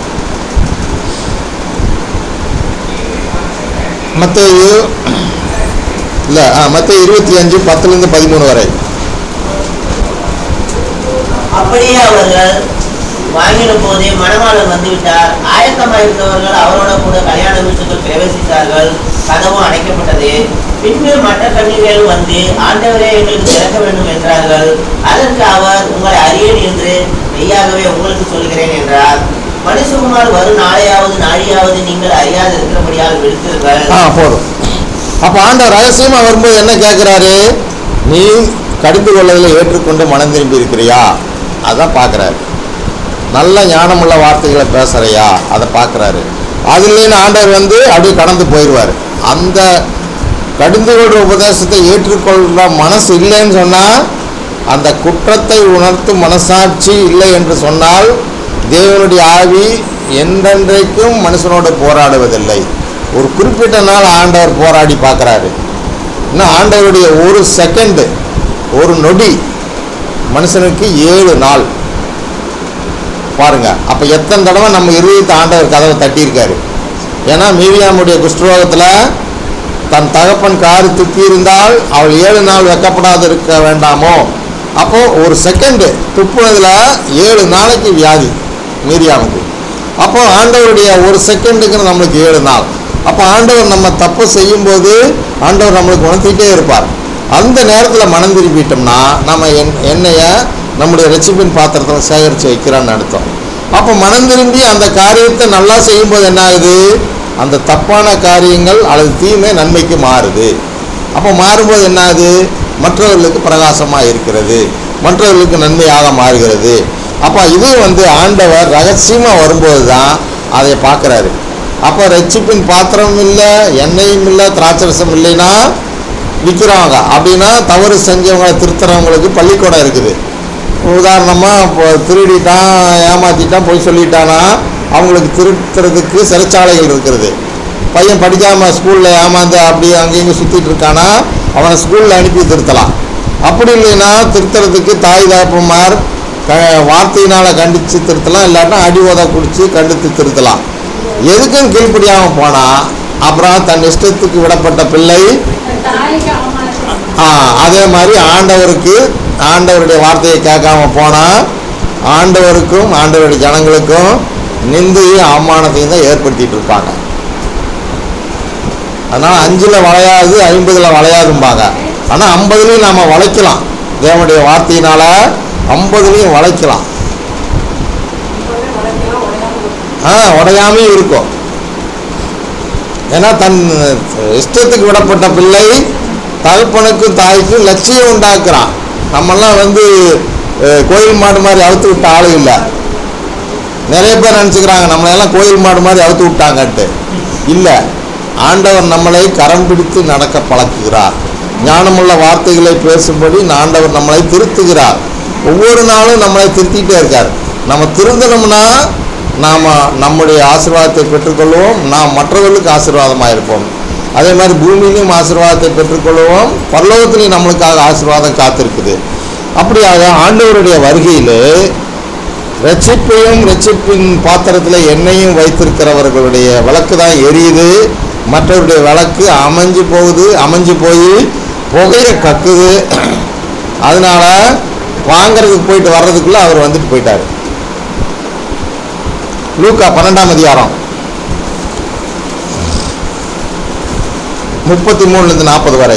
மத்தேயு இல்லை ஆ மத்திய இருபத்தி அஞ்சு பத்துலேருந்து பதிமூணு வரை அப்படியே அவர்கள் வாங்கின போதே மணவாளன் வந்துவிட்டார் ஆயத்தமாயிருந்தவர்கள் அவரோட கூட கல்யாண வீட்டுக்குள் பிரவேசித்தார்கள் கதவும் அடைக்கப்பட்டது பின்பு மற்ற கன்னிகள் வந்து ஆண்டவரே எங்களுக்கு திறக்க வேண்டும் என்றார்கள் அதற்கு அவர் உங்களை அறியேன் என்று மெய்யாகவே உங்களுக்கு சொல்கிறேன் என்றார் மனுஷகுமார் வரும் நாளையாவது நாழியாவது நீங்கள் அறியாது இருக்கிறபடியால் விடுத்தீர்கள் ஆ போதும் அப்போ ஆண்டவர் ரகசியமாக வரும்போது என்ன கேட்குறாரு நீ கடிந்து கொள்ளதில் ஏற்றுக்கொண்டு மனம் திரும்பி இருக்கிறியா அதான் பார்க்குறாரு நல்ல ஞானமுள்ள வார்த்தைகளை பேசுகிறையா அதை பார்க்குறாரு அது இல்லைன்னு ஆண்டவர் வந்து அப்படியே கடந்து போயிடுவார் அந்த கடிந்து கொள்கிற உபதேசத்தை ஏற்றுக்கொள்கிற மனசு இல்லைன்னு சொன்னால் அந்த குற்றத்தை உணர்த்தும் மனசாட்சி இல்லை என்று சொன்னால் தேவனுடைய ஆவி என்றென்றைக்கும் மனுஷனோடு போராடுவதில்லை ஒரு குறிப்பிட்ட நாள் ஆண்டவர் போராடி பார்க்குறாரு இன்னும் ஆண்டவருடைய ஒரு செகண்டு ஒரு நொடி மனுஷனுக்கு ஏழு நாள் பாருங்க அப்போ எத்தனை தடவை நம்ம இருதயத்தை ஆண்டவர் கதவை தட்டியிருக்காரு ஏன்னா மீரியாமுடைய குஷ்டரோகத்தில் தன் தகப்பன் காரு துப்பி இருந்தால் அவள் ஏழு நாள் வெக்கப்படாது இருக்க வேண்டாமோ அப்போ ஒரு செகண்டு துப்புனதுல ஏழு நாளைக்கு வியாதி மீரியாமுக்கு அப்போ ஆண்டவருடைய ஒரு செகண்டுக்கு நம்மளுக்கு ஏழு நாள் அப்போ ஆண்டவர் நம்ம தப்பு செய்யும்போது ஆண்டவர் நம்மளுக்கு உணர்த்திட்டே இருப்பார் அந்த நேரத்தில் மனம் திரும்பிட்டோம்னா நம்ம என் எண்ணெயை நம்முடைய ரெச்சிபின் பாத்திரத்தில் சேகரித்து வைக்கிறான்னு அர்த்தம் அப்போ மனம் திரும்பி அந்த காரியத்தை நல்லா செய்யும்போது என்ன ஆகுது அந்த தப்பான காரியங்கள் அல்லது தீமை நன்மைக்கு மாறுது அப்போ மாறும்போது என்ன ஆகுது மற்றவர்களுக்கு பிரகாசமாக இருக்கிறது மற்றவர்களுக்கு நன்மையாக மாறுகிறது அப்போ இது வந்து ஆண்டவர் ரகசியமாக வரும்போது தான் அதை பார்க்குறாரு அப்போ ரட்சிப்பின் பாத்திரம் இல்லை எண்ணெயும் இல்லை திராட்சரசம் இல்லைன்னா விற்கிறவங்க அப்படின்னா தவறு செஞ்சவங்களை திருத்துறவங்களுக்கு பள்ளிக்கூடம் இருக்குது உதாரணமாக இப்போ திருடிட்டான் ஏமாத்திட்டான் போய் சொல்லிட்டானா அவங்களுக்கு திருத்துறதுக்கு சிறைச்சாலைகள் இருக்கிறது பையன் படிக்காமல் ஸ்கூலில் ஏமாந்து அப்படி அங்கேயும் சுற்றிட்டு இருக்கானா அவனை ஸ்கூலில் அனுப்பி திருத்தலாம் அப்படி இல்லைன்னா திருத்துறதுக்கு தாய் தாப்பமார் க வார்த்தையினால் கண்டித்து திருத்தலாம் இல்லாட்டா அடி உத குடித்து கண்டித்து திருத்தலாம் எதுக்கும் கீழ்ப்படியாமல் போனால் அப்புறம் தன் இஷ்டத்துக்கு விடப்பட்ட பிள்ளை தாய்க்கு அவமானம் ஆ, அதே மாதிரி ஆண்டவருக்கு ஆண்டவருடைய வார்த்தையை கேட்காம போனால் ஆண்டவருக்கும் ஆண்டவருடைய ஜனங்களுக்கும் நிந்தையும் அவமானத்தையும் தான் ஏற்படுத்திட்டு இருப்பாங்க அதனால் அஞ்சில் வளையாது ஐம்பதில் வளையாதும்பாங்க ஆனால் ஐம்பதுலேயும் நாம் வளைக்கலாம் தேவனுடைய வார்த்தையினால ஐம்பதுலேயும் வளைக்கலாம் இப்பவே வளர்க்கலாம் உடையாம இருக்கும். ஆ உடையாமையும் இருக்கும் ஏன்னா தன் இஷ்டத்துக்கு விடப்பட்ட பிள்ளை தகப்பனுக்கும் தாய்க்கும் லட்சியம் உண்டாக்குறான் நம்மெல்லாம் வந்து அஹ், கோயில் மாடு மாதிரி அவுத்து விட்ட ஆளு இல்லை நிறைய பேர் நினச்சிக்கிறாங்க நம்மளையெல்லாம் கோயில் மாடு மாதிரி அவுத்து விட்டாங்கன்ட்டு இல்லை ஆண்டவர் நம்மளை கரம் பிடித்து நடக்க பழக்குகிறார் ஞானமுள்ள வார்த்தைகளை பேசும்படி ஆண்டவர் நம்மளை திருத்துகிறார் ஒவ்வொரு நாளும் நம்மளை திருத்திட்டே இருக்கார் நம்ம திருந்தணும்னா நாம் நம்முடைய ஆசீர்வாதத்தை பெற்றுக்கொள்வோம் நாம் மற்றவர்களுக்கு ஆசீர்வாதமாக இருப்போம் அதே மாதிரி பூமியிலையும் ஆசீர்வாதத்தை பெற்றுக்கொள்வோம் பரலோகத்திலையும் நம்மளுக்காக ஆசீர்வாதம் காத்திருக்குது அப்படியாக ஆண்டவருடைய வருகையில் ரட்சிப்பையும் ரட்சிப்பின் பாத்திரத்தில் எண்ணெயும் வைத்திருக்கிறவர்களுடைய விளக்கு தான் எரியுது மற்றவருடைய விளக்கு அமைஞ்சு போகுது அமைஞ்சு போய் புகையை கக்குது அதனால வாங்குறதுக்கு போயிட்டு வர்றதுக்குள்ள அவர் வந்துட்டு போயிட்டார் லூக்கா பன்னெண்டாம் அதிகாரம் முப்பத்தி மூணுலேருந்து நாற்பது வரை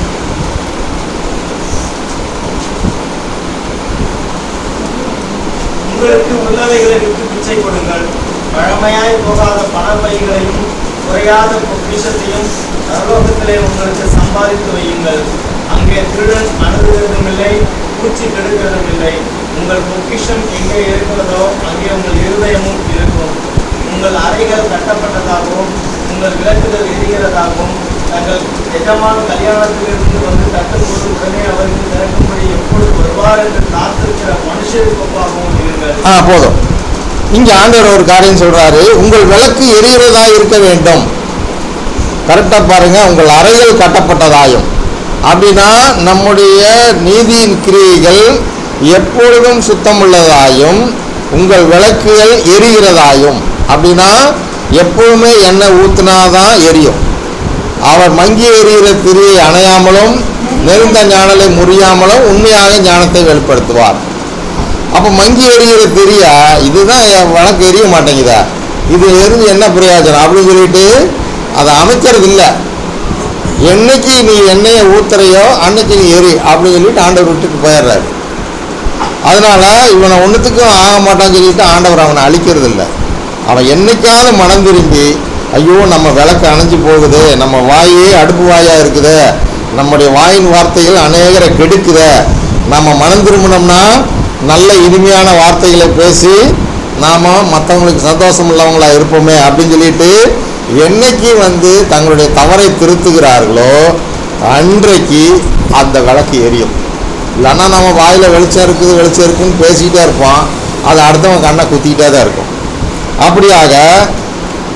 உங்களுக்கு உள்ளவைகளை விட்டு பிச்சை கொடுங்கள் பழமையாய் போகாத பணப்பைகளையும் குறையாத பொக்கிஷத்தையும் பரலோகத்திலே உங்களுக்கு சம்பாதித்து வையுங்கள் அங்கே திருடன் அணுகுவதும் இல்லை பூச்சி கெடுக்கிறதும் இல்லை உங்கள் பொக்கிஷம் எங்கே இருக்கிறதோ அங்கே உங்கள் இருதயமும் இருக்கும் உங்கள் அறைகள் கட்டப்பட்டதாகவும் உங்கள் விளக்குகள் எரிகிறதாகவும் தங்கள் எஜமான கல்யாணத்திலிருந்து வந்து தட்டும்போது உடனே அவருக்கு திறக்கும்படி எப்பொழுது வருவார் என்று காத்திருக்கிற மனுஷருக்கு ஒப்பாகவும் இருங்கள் ஆ போதும் இங்கே ஆண்டவர் ஒரு காரியம் சொல்றாரு உங்கள் விளக்கு எரிகிறதா இருக்க வேண்டும் கரெக்டாக பாருங்க உங்கள் அறைகள் கட்டப்பட்டதாயும் அப்படின்னா நம்முடைய நீதியின் கிரியைகள் எப்பொழுதும் சுத்தமுள்ளதாயும் உங்கள் விளக்குகள் எரிகிறதாயும் அப்படின்னா எப்பவுமே எண்ணெய் ஊத்துனாதான் எரியும் அவர் மங்கி எரிகிற திரியை அணையாமலும் நெருந்த ஞானலை முறியாமலும் உண்மையாக ஞானத்தை வெளிப்படுத்துவார் அப்போ மங்கி எரிகிற திரிய இதுதான் என் வழக்கு எரிய மாட்டேங்குதா இது எரிஞ்சு என்ன பிரயோஜனம் அப்படின்னு சொல்லிட்டு அதை அமைக்கிறது இல்லை என்னைக்கு நீ எண்ணெயை ஊத்துறையோ அன்னைக்கு நீ எரி அப்படின்னு சொல்லிட்டு ஆண்டவர் விட்டுட்டு போயிடுறாரு அதனால இவனை ஒன்றுத்துக்கும் ஆக மாட்டான்னு சொல்லிட்டு ஆண்டவர் அவனை அழிக்கிறது இல்லை அவன் என்னைக்காவது மனம் திரும்பி ஐயோ நம்ம விளக்கு அணைஞ்சு போகுது நம்ம வாயே அடுப்பு வாயாக இருக்குது நம்முடைய வாயின் வார்த்தைகள் அநேகரை கெடுக்குது நம்ம மனம் திரும்பினோம்னா நல்ல இனிமையான வார்த்தைகளை பேசி நாம் மற்றவங்களுக்கு சந்தோஷம் உள்ளவங்களா இருப்போமே அப்படின்னு சொல்லிட்டு என்னைக்கு வந்து தங்களுடைய தவறை திருத்துகிறார்களோ அன்றைக்கு அந்த விளக்கு எரியும் இல்லைன்னா நம்ம வாயில் வெளிச்சம் இருக்குது வெளிச்சம் இருக்குன்னு பேசிக்கிட்டே இருப்போம் அது அடுத்தவங்க கண்ணை குத்திக்கிட்டே தான் இருக்கும் அப்படியாக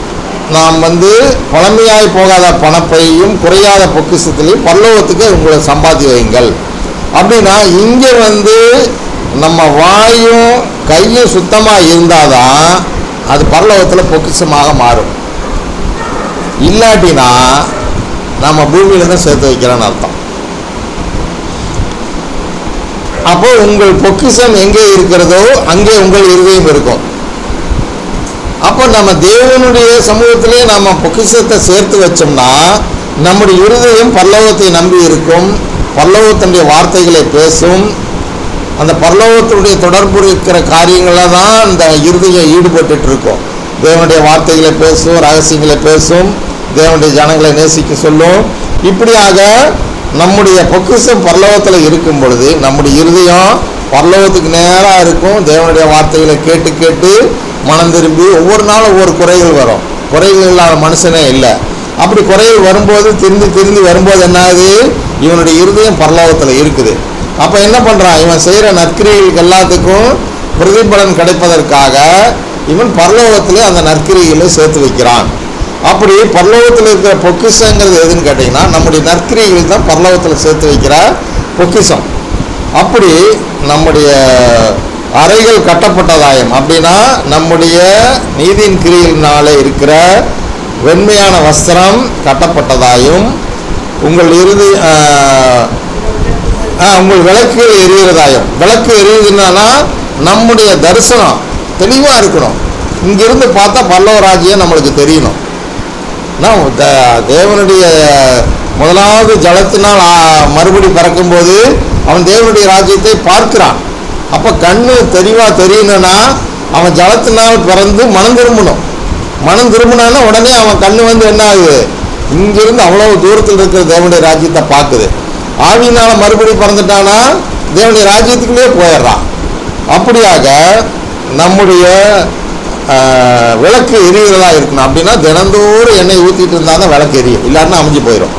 நாம் வந்து பழமையாய் போகாத பணப்பையும் குறையாத பொக்கிஷத்திலையும் பரலோகத்துக்கு உங்களை சம்பாதி வையுங்கள் அப்படின்னா இங்கே வந்து நம்ம வாயும் கையும் சுத்தமாக இருந்தாதான் அது பரலோகத்தில் பொக்கிஷமாக மாறும் இல்லாட்டினா நம்ம பூமியில தான் சேர்த்து வைக்கிறோன்னு அர்த்தம் அப்போ உங்கள் பொக்கிஷம் எங்கே இருக்கிறதோ அங்கே உங்கள் இருதயம் இருக்கும் அப்போ நம்ம தேவனுடைய சமூகத்திலே நம்ம பொக்கிஷத்தை சேர்த்து வச்சோம்னா நம்முடைய இருதயம் பரலோகத்தை நம்பி இருக்கும் பரலோகத்தினுடைய வார்த்தைகளை பேசும் அந்த பரலோகத்தினுடைய தொடர்பு இருக்கிற காரியங்களில் தான் அந்த இருதயம் ஈடுபட்டுட்டு இருக்கும் தேவனுடைய வார்த்தைகளை பேசும் ரகசியங்களை பேசும் தேவனுடைய ஜனங்களை நேசிக்க சொல்லும் இப்படியாக நம்முடைய பொக்கிஷம் பரலோகத்தில் இருக்கும் பொழுது நம்முடைய இருதயம் பரலோகத்துக்கு நேராக இருக்கும் தேவனுடைய வார்த்தைகளை கேட்டு கேட்டு மனம் திரும்பி ஒவ்வொரு நாளும் ஒவ்வொரு குறைகள் வரும் குறைகள் இல்லாத மனுஷனே இல்லை அப்படி குறைகள் வரும்போது திரும்பி திரும்பி வரும்போது என்ன ஆகுது இவனுடைய இருதயம் பரலோகத்தில் இருக்குது அப்போ என்ன பண்ணுறான் இவன் செய்கிற நற்கிரிகளுக்கு எல்லாத்துக்கும் பிரதிபலன் கிடைப்பதற்காக இவன் பரலோகத்திலே அந்த நற்கிரிகளை சேர்த்து வைக்கிறான் அப்படி பரலோகத்தில் இருக்கிற பொக்கிஷங்கிறது எதுன்னு கேட்டிங்கன்னா நம்முடைய நற்கிரிகள் தான் பரலோகத்தில் சேர்த்து வைக்கிற பொக்கிஷம் அப்படி நம்முடைய அறைகள் கட்டப்பட்டதாயும் அப்படின்னா நம்முடைய நீதியின் கிரியினாலே இருக்கிற வெண்மையான வஸ்திரம் கட்டப்பட்டதாயும் உங்கள் இறுதி ஆஹ், ஆ, உங்கள் விளக்கு எரிகிறதாயும் விளக்கு எரியுதுன்னா நம்முடைய தரிசனம் தெளிவாக இருக்கணும் இங்கிருந்து பார்த்தா பல்லவ ராஜ்யம் நம்மளுக்கு தெரியணும் நான் த- தேவனுடைய முதலாவது ஜலத்தினால் ஆ, மறுபடி பிறக்கும்போது அவன் தேவனுடைய ராஜ்யத்தை பார்க்கிறான் அப்போ கண்ணு தெளிவாக தெரியணும்னா அவன் ஜலத்தினால் பிறந்து மனம் திரும்பணும் மனம் திரும்பினான்னா உடனே அவன் கண்ணு வந்து என்ன ஆகுது இங்கிருந்து அவ்வளவு தூரத்தில் இருக்கிற தேவனுடைய ராஜ்யத்தை பார்க்குது ஆவியினால மறுபடி பிறந்துட்டானா தேவனுடைய ராஜ்யத்துக்குள்ளேயே போயிடுறான் அப்படியாக நம்முடைய ஆஹ், விளக்கு எரிகிறதா இருக்கணும் அப்படின்னா தினந்தோறும் எண்ணெய் ஊற்றிட்டு இருந்தால் தான் விளக்கு எரியும் இல்லாட்டினா அமைஞ்சு போயிடும்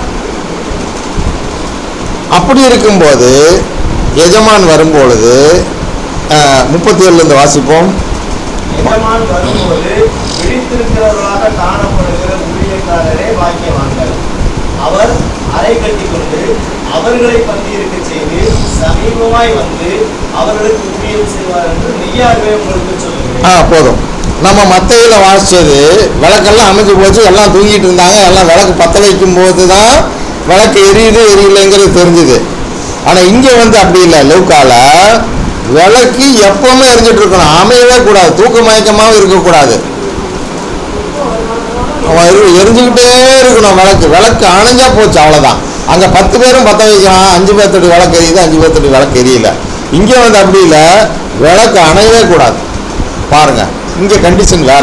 அப்படி இருக்கும்போது எஜமான் வரும்பொழுது முப்பத்தி ஏழுலேருந்து வாசிப்போம் எஜமான் வரும்போது விழித்திருக்கிறவர்களாக காணப்படுகிற ஊழியக்காரரே பாக்கியவான்கள் அவர் அறை கட்டிக்கொண்டு அவர்களை பந்தியிருக்க செய்து சமீபமாய் வந்து அவர்களுக்கு ஊழியம் செய்வார் என்று மெய்யாகவே உங்களுக்கு ஆ சொல்லுகிறேன் போதும் நம்ம மத்தையில் வாசிச்சது விளக்கெல்லாம் அமைஞ்சு போச்சு எல்லாம் தூங்கிட்டு இருந்தாங்க எல்லாம் விளக்கு பற்ற வைக்கும் போது தான் விளக்கு எரியுது எரியலைங்கிறது தெரிஞ்சுது ஆனால் இங்கே வந்து அப்படி இல்லை லூக்கால விளக்கு எப்பவுமே எரிஞ்சிட்டு இருக்கணும் அமையவே கூடாது தூக்க மயக்கமாகவும் இருக்கக்கூடாது அவன் எரி- எரிஞ்சுக்கிட்டே இருக்கணும் விளக்கு விளக்கு அணைஞ்சா போச்சு அவ்வளோதான் அங்கே பத்து பேரும் பற்ற வைக்கிறான் அஞ்சு பேர்த்தடி விளக்கு எரியுது அஞ்சு பேர்த்தடி விளக்கு எரியல இங்கே வந்து அப்படி இல்லை விளக்கு அணையவே கூடாது பாருங்க இங்கே கண்டிஷன் வேற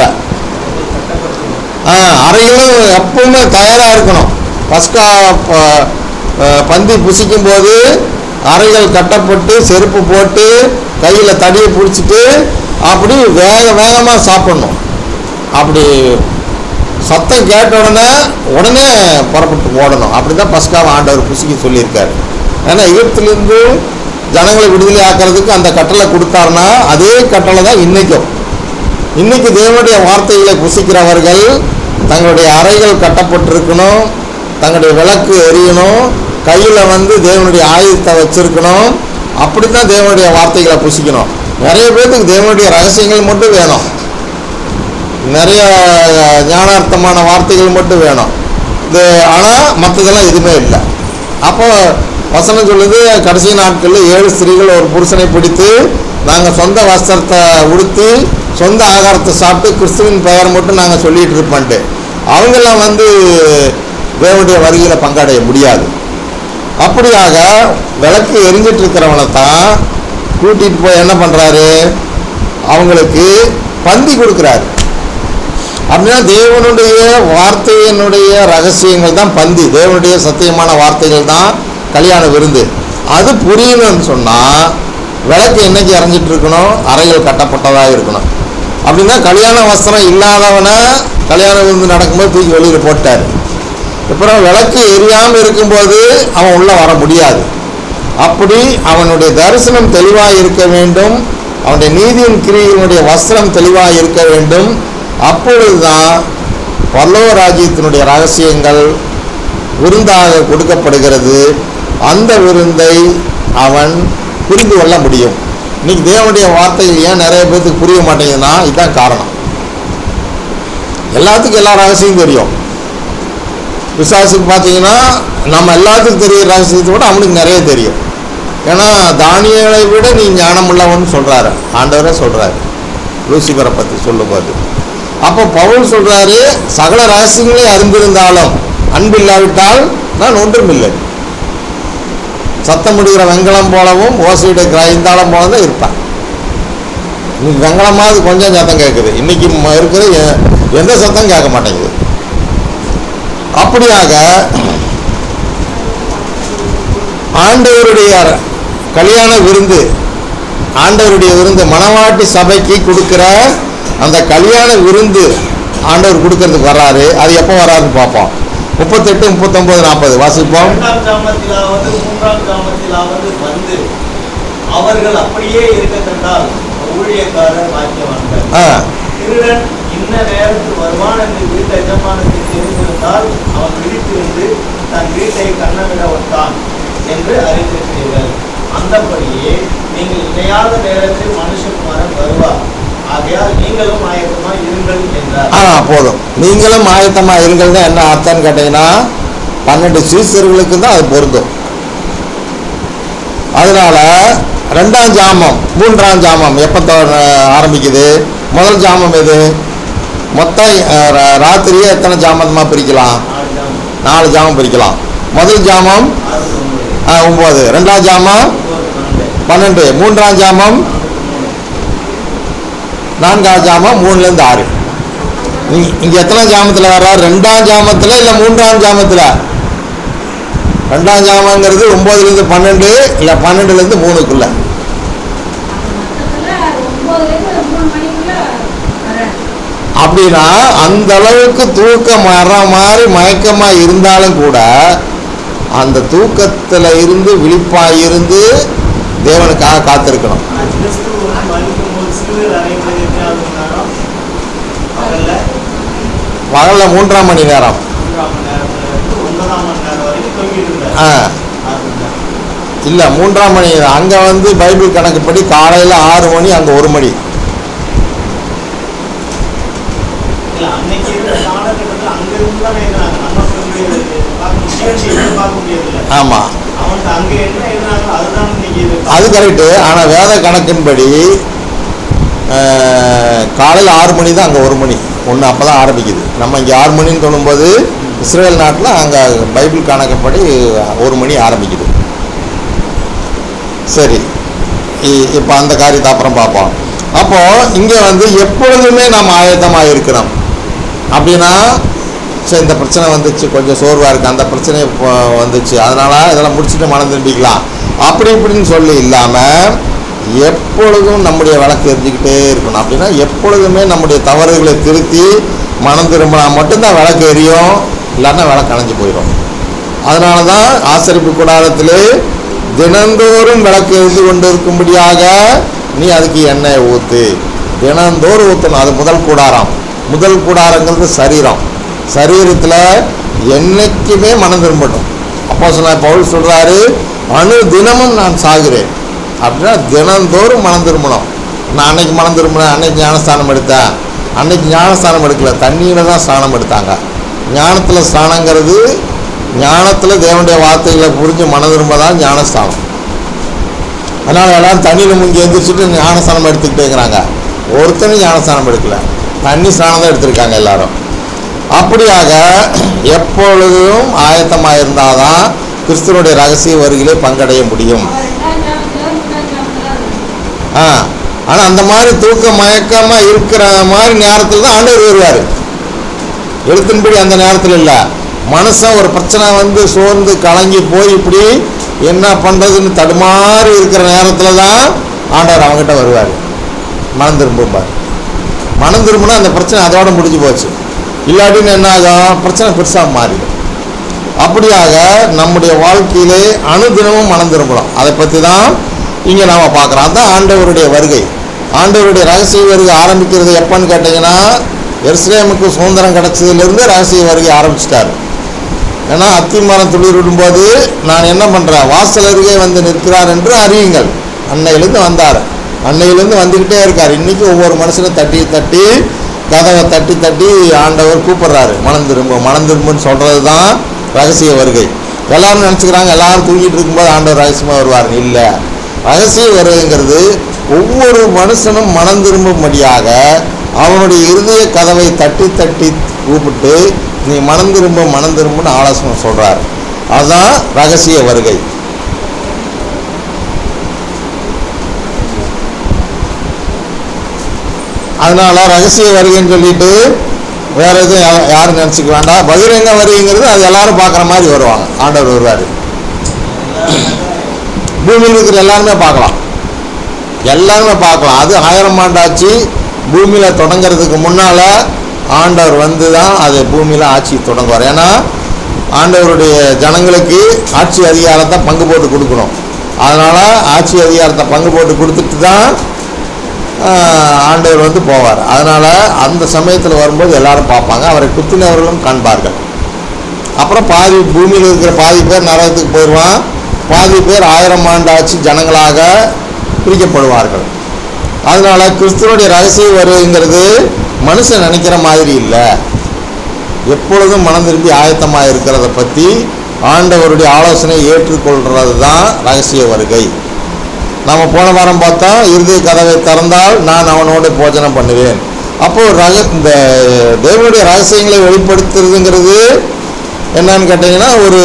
ஆ அறைகளும் எப்பவுமே தயாராக இருக்கணும் பஸ்கா ப- அஹ், பந்தி புசிக்கும் போது அறைகள் கட்டப்பட்டு செருப்பு போட்டு கையில் தடியை பிடிச்சிட்டு அப்படி வேக வேகமாக சாப்பிடணும் அப்படி சத்தம் கேட்ட உடனே உடனே புறப்பட்டு ஓடணும் அப்படி தான் பஸ்காவை ஆண்டவர் புசிக்க சொல்லியிருக்காரு ஏன்னா எகிப்திலிருந்து ஜனங்களை விடுதலை ஆக்கிறதுக்கு அந்த கட்டளை கொடுத்தாருன்னா அதே கட்டளை தான் இன்றைக்கும் இன்னைக்கு தேவனுடைய வார்த்தைகளை புசிக்கிறவர்கள் தங்களுடைய அறைகள் கட்டப்பட்டிருக்கணும் தங்களுடைய விளக்கு எரியணும் கையில் வந்து தேவனுடைய ஆயுதத்தை வச்சிருக்கணும் அப்படி தான் தேவனுடைய வார்த்தைகளை புசிக்கணும் நிறைய பேர்த்துக்கு தேவனுடைய ரகசியங்கள் மட்டும் வேணும் நிறைய ஞானார்த்தமான வார்த்தைகள் மட்டும் வேணும் இது ஆனால் மற்றதெல்லாம் எதுவுமே இல்லை அப்போ வசனம் சொல்லுது கடைசி நாட்களில் ஏழு ஸ்திரீகள் ஒரு புருஷனை பிடித்து நாங்கள் சொந்த வஸ்திரத்தை உடுத்தி சொந்த ஆகாரத்தை சாப்பிட்டு கிறிஸ்துவின் பெயர் மட்டும் நாங்கள் சொல்லிட்டு இருப்போன்ட்டு அவங்கெல்லாம் வந்து தேவனுடைய வருகையில் பங்கடைய முடியாது அப்படியாக விளக்கு எரிஞ்சிட்டு இருக்கிறவனை தான் கூட்டிகிட்டு போய் என்ன பண்ணுறாரு அவங்களுக்கு பந்தி கொடுக்குறாரு அப்படின்னா தேவனுடைய வார்த்தையினுடைய ரகசியங்கள் தான் பந்தி தேவனுடைய சத்தியமான வார்த்தைகள் தான் கல்யாண விருந்து அது புரியணும்னு சொன்னால் விளக்கு என்னைக்கு இறஞ்சிட்டு இருக்கணும் அறைகள் கட்டப்பட்டதாக இருக்கணும் அப்படின்னா கல்யாண வஸ்திரம் இல்லாதவனை கல்யாண விருந்து நடக்கும்போது தூக்கி வெளியில் போட்டார் அப்புறம் விளக்கு எரியாமல் இருக்கும்போது அவன் உள்ளே வர முடியாது அப்படி அவனுடைய தரிசனம் தெளிவாக இருக்க வேண்டும் அவனுடைய நீதியின் கிரியினுடைய வஸ்திரம் தெளிவாக இருக்க வேண்டும் அப்பொழுதுதான் பல்லவ ராஜ்யத்தினுடைய ரகசியங்கள் விருந்தாக கொடுக்கப்படுகிறது அந்த விருந்தை அவன் புரிந்து கொள்ள முடியும் இன்னைக்கு தேவனுடைய வார்த்தைகள் ஏன் நிறைய பேர்த்துக்கு புரிய மாட்டேங்குதுன்னா இதுதான் காரணம் எல்லாத்துக்கும் எல்லா ரகசியம் தெரியும் விசுவாசுக்கு பார்த்தீங்கன்னா நம்ம எல்லாத்துக்கும் தெரியுற ரகசியத்தை விட அவனுக்கு நிறைய தெரியும் ஏன்னா தானியங்களை விட நீ ஞானம் உள்ளவன் சொல்கிறாரு ஆண்டவரே சொல்கிறாரு லூசிபரை பற்றி சொல்லும்போது அப்போ பவுல் சொல்கிறாரு சகல ரகசியங்களையும் அறிந்திருந்தாலும் அன்பில்லாவிட்டால் நான் ஒன்றுமில்லை சத்தம் முடிகிற வெங்கலம் போலவும் ஓசையிட ஐந்தாளம் போல தான் இருப்பேன் இன்னைக்கு வெங்கலமாவது கொஞ்சம் சத்தம் கேட்குது இன்னைக்கு ம- இருக்கிற எ- எந்த சத்தம் கேட்க மாட்டேங்குது அப்படியாக ஆண்டவருடைய கல்யாண விருந்து ஆண்டவருடைய விருந்து மணவாட்டி சபைக்கு கொடுக்கிற அந்த கல்யாண விருந்து ஆண்டவர் கொடுக்கறதுக்கு வர்றாரு அது எப்போ வராருன்னு பார்ப்போம் முப்பத்தெட்டு முப்பத்தொம்போது நாற்பது வாசிப்போம் இரண்டாம் ஜாமத்திலாவது மூன்றாம் ஜாமத்திலாவது வந்து அவர்கள் அப்படியே இருக்க கண்டால் ஊழியக்காரர் வாக்கியவான்கள் ஆ திருடன் இன்ன நேரத்தில் வருவான் என்று வீட்டு எஜமானுக்கு தெரிந்திருந்தால் அவன் விழித்திருந்து தன் வீட்டை கண்ணமிட ஒட்டான் என்று அறிந்திருக்கிறீர்கள் அந்தபடியே நீங்கள் இணையாத நேரத்தில் மனுஷகுமாரன் வருவார் ஆகையால் நீங்களும் ஆயத்தமாய் இருங்கள் என்றார் ஆ போதும் நீங்களும் ஆயத்தமாக இருங்கள்னு என்ன அர்த்தம்னு கேட்டிங்கன்னா பன்னெண்டு சீசர்களுக்கு தான் அது பொருந்தும் அதனால ரெண்டாம் ஜாமம் மூன்றாம் ஜாமம் எப்போ தொ- ஆரம்பிக்குது முதல் ஜாமம் எது மொத்தம் அஹ், ரா- ராத்திரியே எத்தனை ஜாமமாக பிரிக்கலாம் நாலு ஜாமம் நாலு ஜாமம் பிரிக்கலாம் முதல் ஜாமம் ஆறு ஒன்பது ஆ, ஒம்பது ரெண்டாம் ஜாமம் ஒன்பது பன்னெண்டு பன்னெண்டு மூன்றாம் ஜாமம் நான்காம் ஜாமம் மூணுலேருந்து ஆறு நீ- இங்க எத்தனை ஜாமத்தில் வர்றாரு ரெண்டாம் ஜாமத்தில் இல்லை மூன்றாம் ஜாமத்தில் ரெண்டாம் ஜாமங்கிறது ஒம்போதுலேருந்து பன்னெண்டு இல்லை பன்னெண்டுலேருந்து மூணுக்குள்ள மொத்தத்தில் ஒம்போதுலேருந்து மூணு மணிக்குள்ள வரேன் அப்படின்னா அந்த அளவுக்கு தூக்கம் வர்ற மாதிரி மயக்கமாக இருந்தாலும் கூட அந்த தூக்கத்தில் இருந்து விழிப்பாக இருந்து தேவனுக்காக காத்திருக்கணும் ஆனால் கிறிஸ்து வந்து மறிக்கும் போது சிலுவையில் அறையும்போது எத்தனையாவது மணி நேரம் பகல்ல பகலில் மூன்றாம் மணி நேரம் மூன்றாம் மணி நேரத்துல இருந்து ஒன்பதாம் மணி நேரம் வரைக்கும் தொங்கிட்டு இருந்தார் ஆ ஆறு மணி நேரம். இல்லை மூன்றாம் மணி அங்கே வந்து பைபிள் கணக்குப்படி காலையில் ஆறு மணி அங்கே ஒரு மணி இல்ல அன்னைக்கு இருந்த காலகட்டத்தில் அங்க இருந்து தானே எழுதினாங்க நம்ம சொல்லுறது பார்க்க நிகழ்ச்சி எதுவும் பார்க்க முடியதில்லை ஆமாம் அவனுக்கு அங்க என்ன எழுதினாங்களோ அதுதான் இன்னைக்கு இது அது கரெக்டு ஆனால் வேத கணக்கின்படி காலையில் ஆறு மணி தான் அங்கே ஒரு மணி ஒன்று அப்போ தான் ஆரம்பிக்குது நம்ம இங்கே ஆறு மணின்னு சொல்லும்போது இஸ்ரேல் நாட்டில் அங்கே பைபிள் கணக்குப்படி ஒரு மணி ஆரம்பிக்குது சரி இப்போ அந்த காரியத்தை அப்புறம் பார்ப்போம் அப்போது இங்கே வந்து எப்பொழுதுமே நாம் ஆயத்தமாக இருக்கிறோம் அப்படின்னா சரி இந்த பிரச்சனை வந்துச்சு கொஞ்சம் சோர்வாக இருக்குது அந்த பிரச்சனை இப்போ வந்துச்சு அதனால் இதெல்லாம் முடிச்சுட்டு மனம் திரும்பிக்கலாம் அப்படி இப்படின்னு சொல்லி இல்லாமல் எப்பொழுதும் நம்முடைய விளக்கு எரிஞ்சுக்கிட்டே இருக்கணும் அப்படின்னா எப்பொழுதுமே நம்முடைய தவறுகளை திருத்தி மனம் திரும்பினா மட்டும்தான் விளக்கு எரியும் இல்லைன்னா விளக்கு அணைஞ்சு போயிடும் அதனால தான் ஆசரிப்பு கூடாரத்திலே தினந்தோறும் விளக்கு எரிந்து கொண்டிருக்கும்படியாக நீ அதுக்கு எண்ணெய் ஊற்று தினந்தோறும் ஊற்றணும் அது முதல் கூடாரம் முதல் கூடாரங்கிறது சரீரம் சரீரத்தில் என்னைக்குமே மனம் திரும்பட்டும் அப்போ சொன்ன பவுல் சொல்கிறாரு அணு தினமும் நான் சாகிறேன் அப்படின்னா தினந்தோறும் மனம் திரும்பணும் நான் அன்னைக்கு மனம் திரும்பினேன் அன்னைக்கு ஞானஸ்தானம் எடுத்தேன் அன்னைக்கு ஞானஸ்தானம் எடுக்கல தண்ணியில் தான் ஸ்நானம் எடுத்தாங்க ஞானத்தில் ஸ்நானங்கிறது ஞானத்தில் தேவனுடைய வார்த்தைகளை புரிஞ்சு மனம் திரும்பதான் ஞானஸ்தானம் அதனால் எல்லாரும் தண்ணியில் முங்கி எந்திரிச்சிட்டு ஞானஸ்தானம் எடுத்துக்கிட்டேங்கிறாங்க ஒருத்தனும் ஞானஸ்தானம் எடுக்கல தண்ணி ஸ்நானம் தான் எடுத்திருக்காங்க எல்லாரும் அப்படியாக எப்பொழுதும் ஆயத்தமாக இருந்தால் தான் கிறிஸ்துவனுடைய ரகசிய வருகையிலே பங்கடைய முடியும் அவர் ரெண்டாம் ஜாமத்தில் மூணாம் ஜாமத்தில் ஆ ஆனால் அந்த மாதிரி தூக்க மயக்கமாக இருக்கிற மாதிரி நேரத்தில் தான் ஆண்டவர் வருவார் எழுத்தின்படி அந்த நேரத்தில் இல்லை மனுஷன் ஒரு பிரச்சனை வந்து சோர்ந்து கலங்கி போய் இப்படி என்ன பண்ணுறதுன்னு தடுமாறி இருக்கிற நேரத்தில் தான் ஆண்டவர் அவங்ககிட்ட வருவார் மனம் திரும்பும்பார் மனம் திரும்பினா அந்த பிரச்சனை அதோட முடிஞ்சு போச்சு இல்லாட்டின்னு என்ன ஆகும் பிரச்சனை பெருசாக மாறிடும் அப்படியாக நம்முடைய வாழ்க்கையிலே அனுதினமும் மனம் திரும்பலாம் அதை பற்றி தான் இங்கே நாம் பார்க்குறோம் அதான் ஆண்டவருடைய வருகை ஆண்டவருடைய ரகசிய வருகை ஆரம்பிக்கிறது எப்போன்னு கேட்டிங்கன்னா எருசலேமுக்கு சுதந்திரம் கிடைச்சதுலேருந்து ரகசிய வருகை ஆரம்பிச்சிட்டாரு ஏன்னா அத்திமரம் துளிர் விடும்போது நான் என்ன பண்ணுறேன் வாசல் அருகே வந்து நிற்கிறார் என்று அறியுங்கள் அன்னையிலேருந்து வந்தார் அன்னையிலேருந்து வந்துக்கிட்டே இருக்கார் இன்றைக்கி ஒவ்வொரு மனுஷனும் தட்டி தட்டி கதவை தட்டி தட்டி ஆண்டவர் கூப்பிடுறாரு மனம் திரும்ப மனம் திரும்புன்னு சொல்கிறது தான் ரகசிய வருகை எல்லாரும் நினச்சிக்கிறாங்க எல்லாரும் தூங்கிட்டு இருக்கும்போது ஆண்டவர் ரகசியமாக வருவார் இல்லை ரகசிய வருகைங்கிறது ஒவ்வொரு மனுஷனும் மனம் திரும்பும்படியாக அவனுடைய இருதய கதவை தட்டி தட்டி கூப்பிட்டு நீ மனம் திரும்ப மனம் திரும்புன்னு ஆலோசனை சொல்றார் அதுதான் ரகசிய வருகை அதனால ரகசிய வருகைன்னு சொல்லிட்டு வேற எதுவும் யா- யாரும் நினச்சிக்க வேண்டாம் பகிரங்க வருகைங்கிறது அது எல்லாரும் பார்க்குற மாதிரி வருவாங்க ஆண்டவர் வருவார் பூமியில் இருக்கிற எல்லாருமே பார்க்கலாம் எல்லாருமே பார்க்கலாம் அது ஆயிரம் ஆண்டாச்சு பூமியில் தொடங்கிறதுக்கு முன்னால் ஆண்டவர் வந்து தான் அது பூமியில் ஆட்சி தொடங்குவார் ஏன்னா ஆண்டவருடைய ஜனங்களுக்கு ஆட்சி அதிகாரத்தை பங்கு போட்டு கொடுக்கணும் அதனால் ஆட்சி அதிகாரத்தை பங்கு போட்டு கொடுத்துட்டு தான் ஆஹ், ஆண்டவர் வந்து போவார் அதனால் அந்த சமயத்தில் வரும்போது எல்லாரும் பார்ப்பாங்க அவரை குத்தினவர்களும் காண்பார்கள் அப்புறம் பாதி பூமியில் இருக்கிற பாதி பேர் நரகத்துக்கு போயிடுவான் பாதி பேர் ஆயிரம் ஆண்டு ஆட்சி ஜனங்களாக பிரிக்கப்படுவார்கள் அதனால கிறிஸ்துவனுடைய ரகசிய வருகைங்கிறது மனுஷன் நினைக்கிற மாதிரி இல்லை எப்பொழுதும் மனம் திரும்பி ஆயத்தமாக இருக்கிறத பற்றி ஆண்டவருடைய ஆலோசனை ஏற்றுக்கொள்கிறது தான் ரகசிய வருகை நம்ம போன வாரம் பார்த்தா இறுதி கதவை திறந்தால் நான் அவனோடு போஜனம் பண்ணுவேன் அப்போ ரக இந்த தேவனுடைய ரகசியங்களை வெளிப்படுத்துறதுங்கிறது என்னன்னு கேட்டிங்கன்னா ஒரு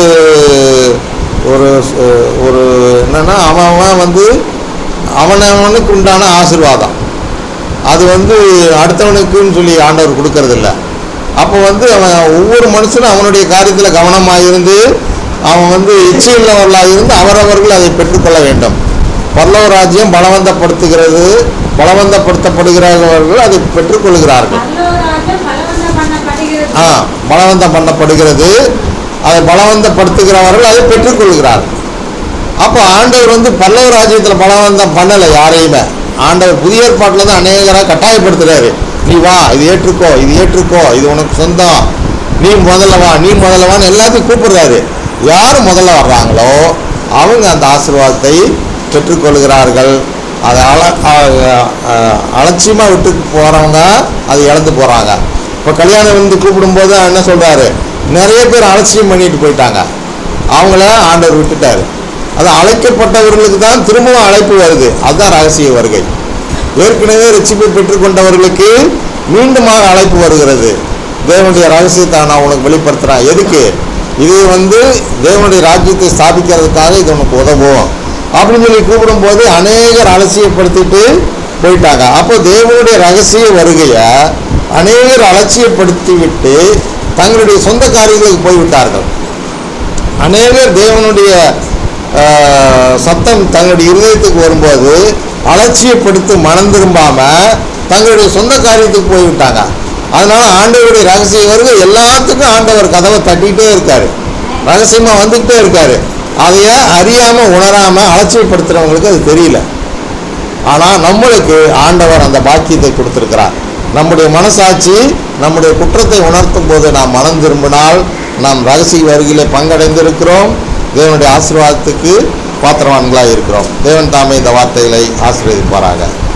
ஒரு ஒரு என்னன்னா அவன் அவன் வந்து அவனவனுக்கு உண்டான ஆசீர்வாதம் அது வந்து அடுத்தவனுக்குன்னு சொல்லி ஆண்டவர் கொடுக்கறதில்ல அப்போ வந்து அவன் ஒவ்வொரு மனுஷனும் அவனுடைய காரியத்தில் கவனமாக இருந்து அவன் வந்து இச்சையுள்ளவர்களாக இருந்து அவரவர்கள் அதை பெற்றுக்கொள்ள வேண்டும் பல்லவ ராஜ்யம் பலவந்தப்படுத்துகிறது பலவந்தப்படுத்தப்படுகிறவர்கள் அதை பெற்றுக்கொள்கிறார்கள் பல்லவராஜ்யம் பலவந்தம் பண்ணப்படுகிறது ஆ பலவந்தம் பண்ணப்படுகிறது அதை பலவந்தப்படுத்துகிறவர்கள் அதை பெற்றுக்கொள்கிறார்கள் அப்போ ஆண்டவர் வந்து பல்லவ ராஜ்யத்தில் பலவந்தம் பண்ணலை யாரையுமே ஆண்டவர் புதிய ஏற்பாட்டில் தான் அநேகராக கட்டாயப்படுத்துறாரு நீ வா இது ஏற்றுக்கோ இது ஏற்றுக்கோ இது உனக்கு சொந்தம் நீ முதல்ல வா நீ முதல்ல வான்னு எல்லாத்தையும் கூப்பிடுறாரு யார் முதல்ல வர்றாங்களோ அவங்க அந்த ஆசீர்வாதத்தை பெற்றுக்கொள்கிறார்கள் அதை அல அலட்சியமாக விட்டு போகிறவங்க அதை இழந்து போகிறாங்க இப்போ கல்யாணம் வந்து கூப்பிடும்போது என்ன சொல்கிறாரு நிறைய பேர் அலட்சியம் பண்ணிட்டு போயிட்டாங்க அவங்கள ஆண்டவர் விட்டுட்டாரு அது அழைக்கப்பட்டவர்களுக்கு தான் திரும்பவும் அழைப்பு வருது அதுதான் ரகசிய வருகை ஏற்கனவே ரட்சிப்பை பெற்றுக்கொண்டவர்களுக்கு மீண்டுமாக அழைப்பு வருகிறது தேவனுடைய ரகசியத்தை நான் உனக்கு வெளிப்படுத்துகிறேன் எதுக்கு இது வந்து தேவனுடைய ராஜ்யத்தை ஸ்தாபிக்கிறதுக்காக இது உனக்கு உதவும் அப்படின்னு சொல்லி கூப்பிடும்போது அநேகர் அலட்சியப்படுத்திட்டு போயிட்டாங்க அப்போ தேவனுடைய ரகசிய வருகையை அநேகர் அலட்சியப்படுத்தி விட்டு தங்களுடைய சொந்த காரியங்களுக்கு போய்விட்டார்கள் அநேகர் தேவனுடைய ஆஹ், சத்தம் தங்களுடைய இருதயத்துக்கு வரும்போது அலட்சியப்படுத்தி மனம் திரும்பாம தங்களுடைய சொந்த காரியத்துக்கு போய்விட்டாங்க அதனால ஆண்டவருடைய ரகசிய வருகை எல்லாத்துக்கும் ஆண்டவர் கதவை தட்டிக்கிட்டே இருக்காரு ரகசியமா வந்துக்கிட்டே இருக்காரு அதைய அறியாம உணராம அலட்சியப்படுத்துறவங்களுக்கு அது தெரியல ஆனால் நம்மளுக்கு ஆண்டவர் அந்த பாக்கியத்தை கொடுத்திருக்கிறார் நம்முடைய மனசாட்சி நம்முடைய குற்றத்தை உணர்த்தும் போது நாம் மனம் திரும்பினால் நாம் ரகசிய வருகையிலே பங்கடைந்திருக்கிறோம் தேவனுடைய ஆசீர்வாதத்துக்கு பாத்திரவான்களாக இருக்கிறோம் தேவன் தாமே இந்த வார்த்தைகளை ஆசீர்வதிப்பாராக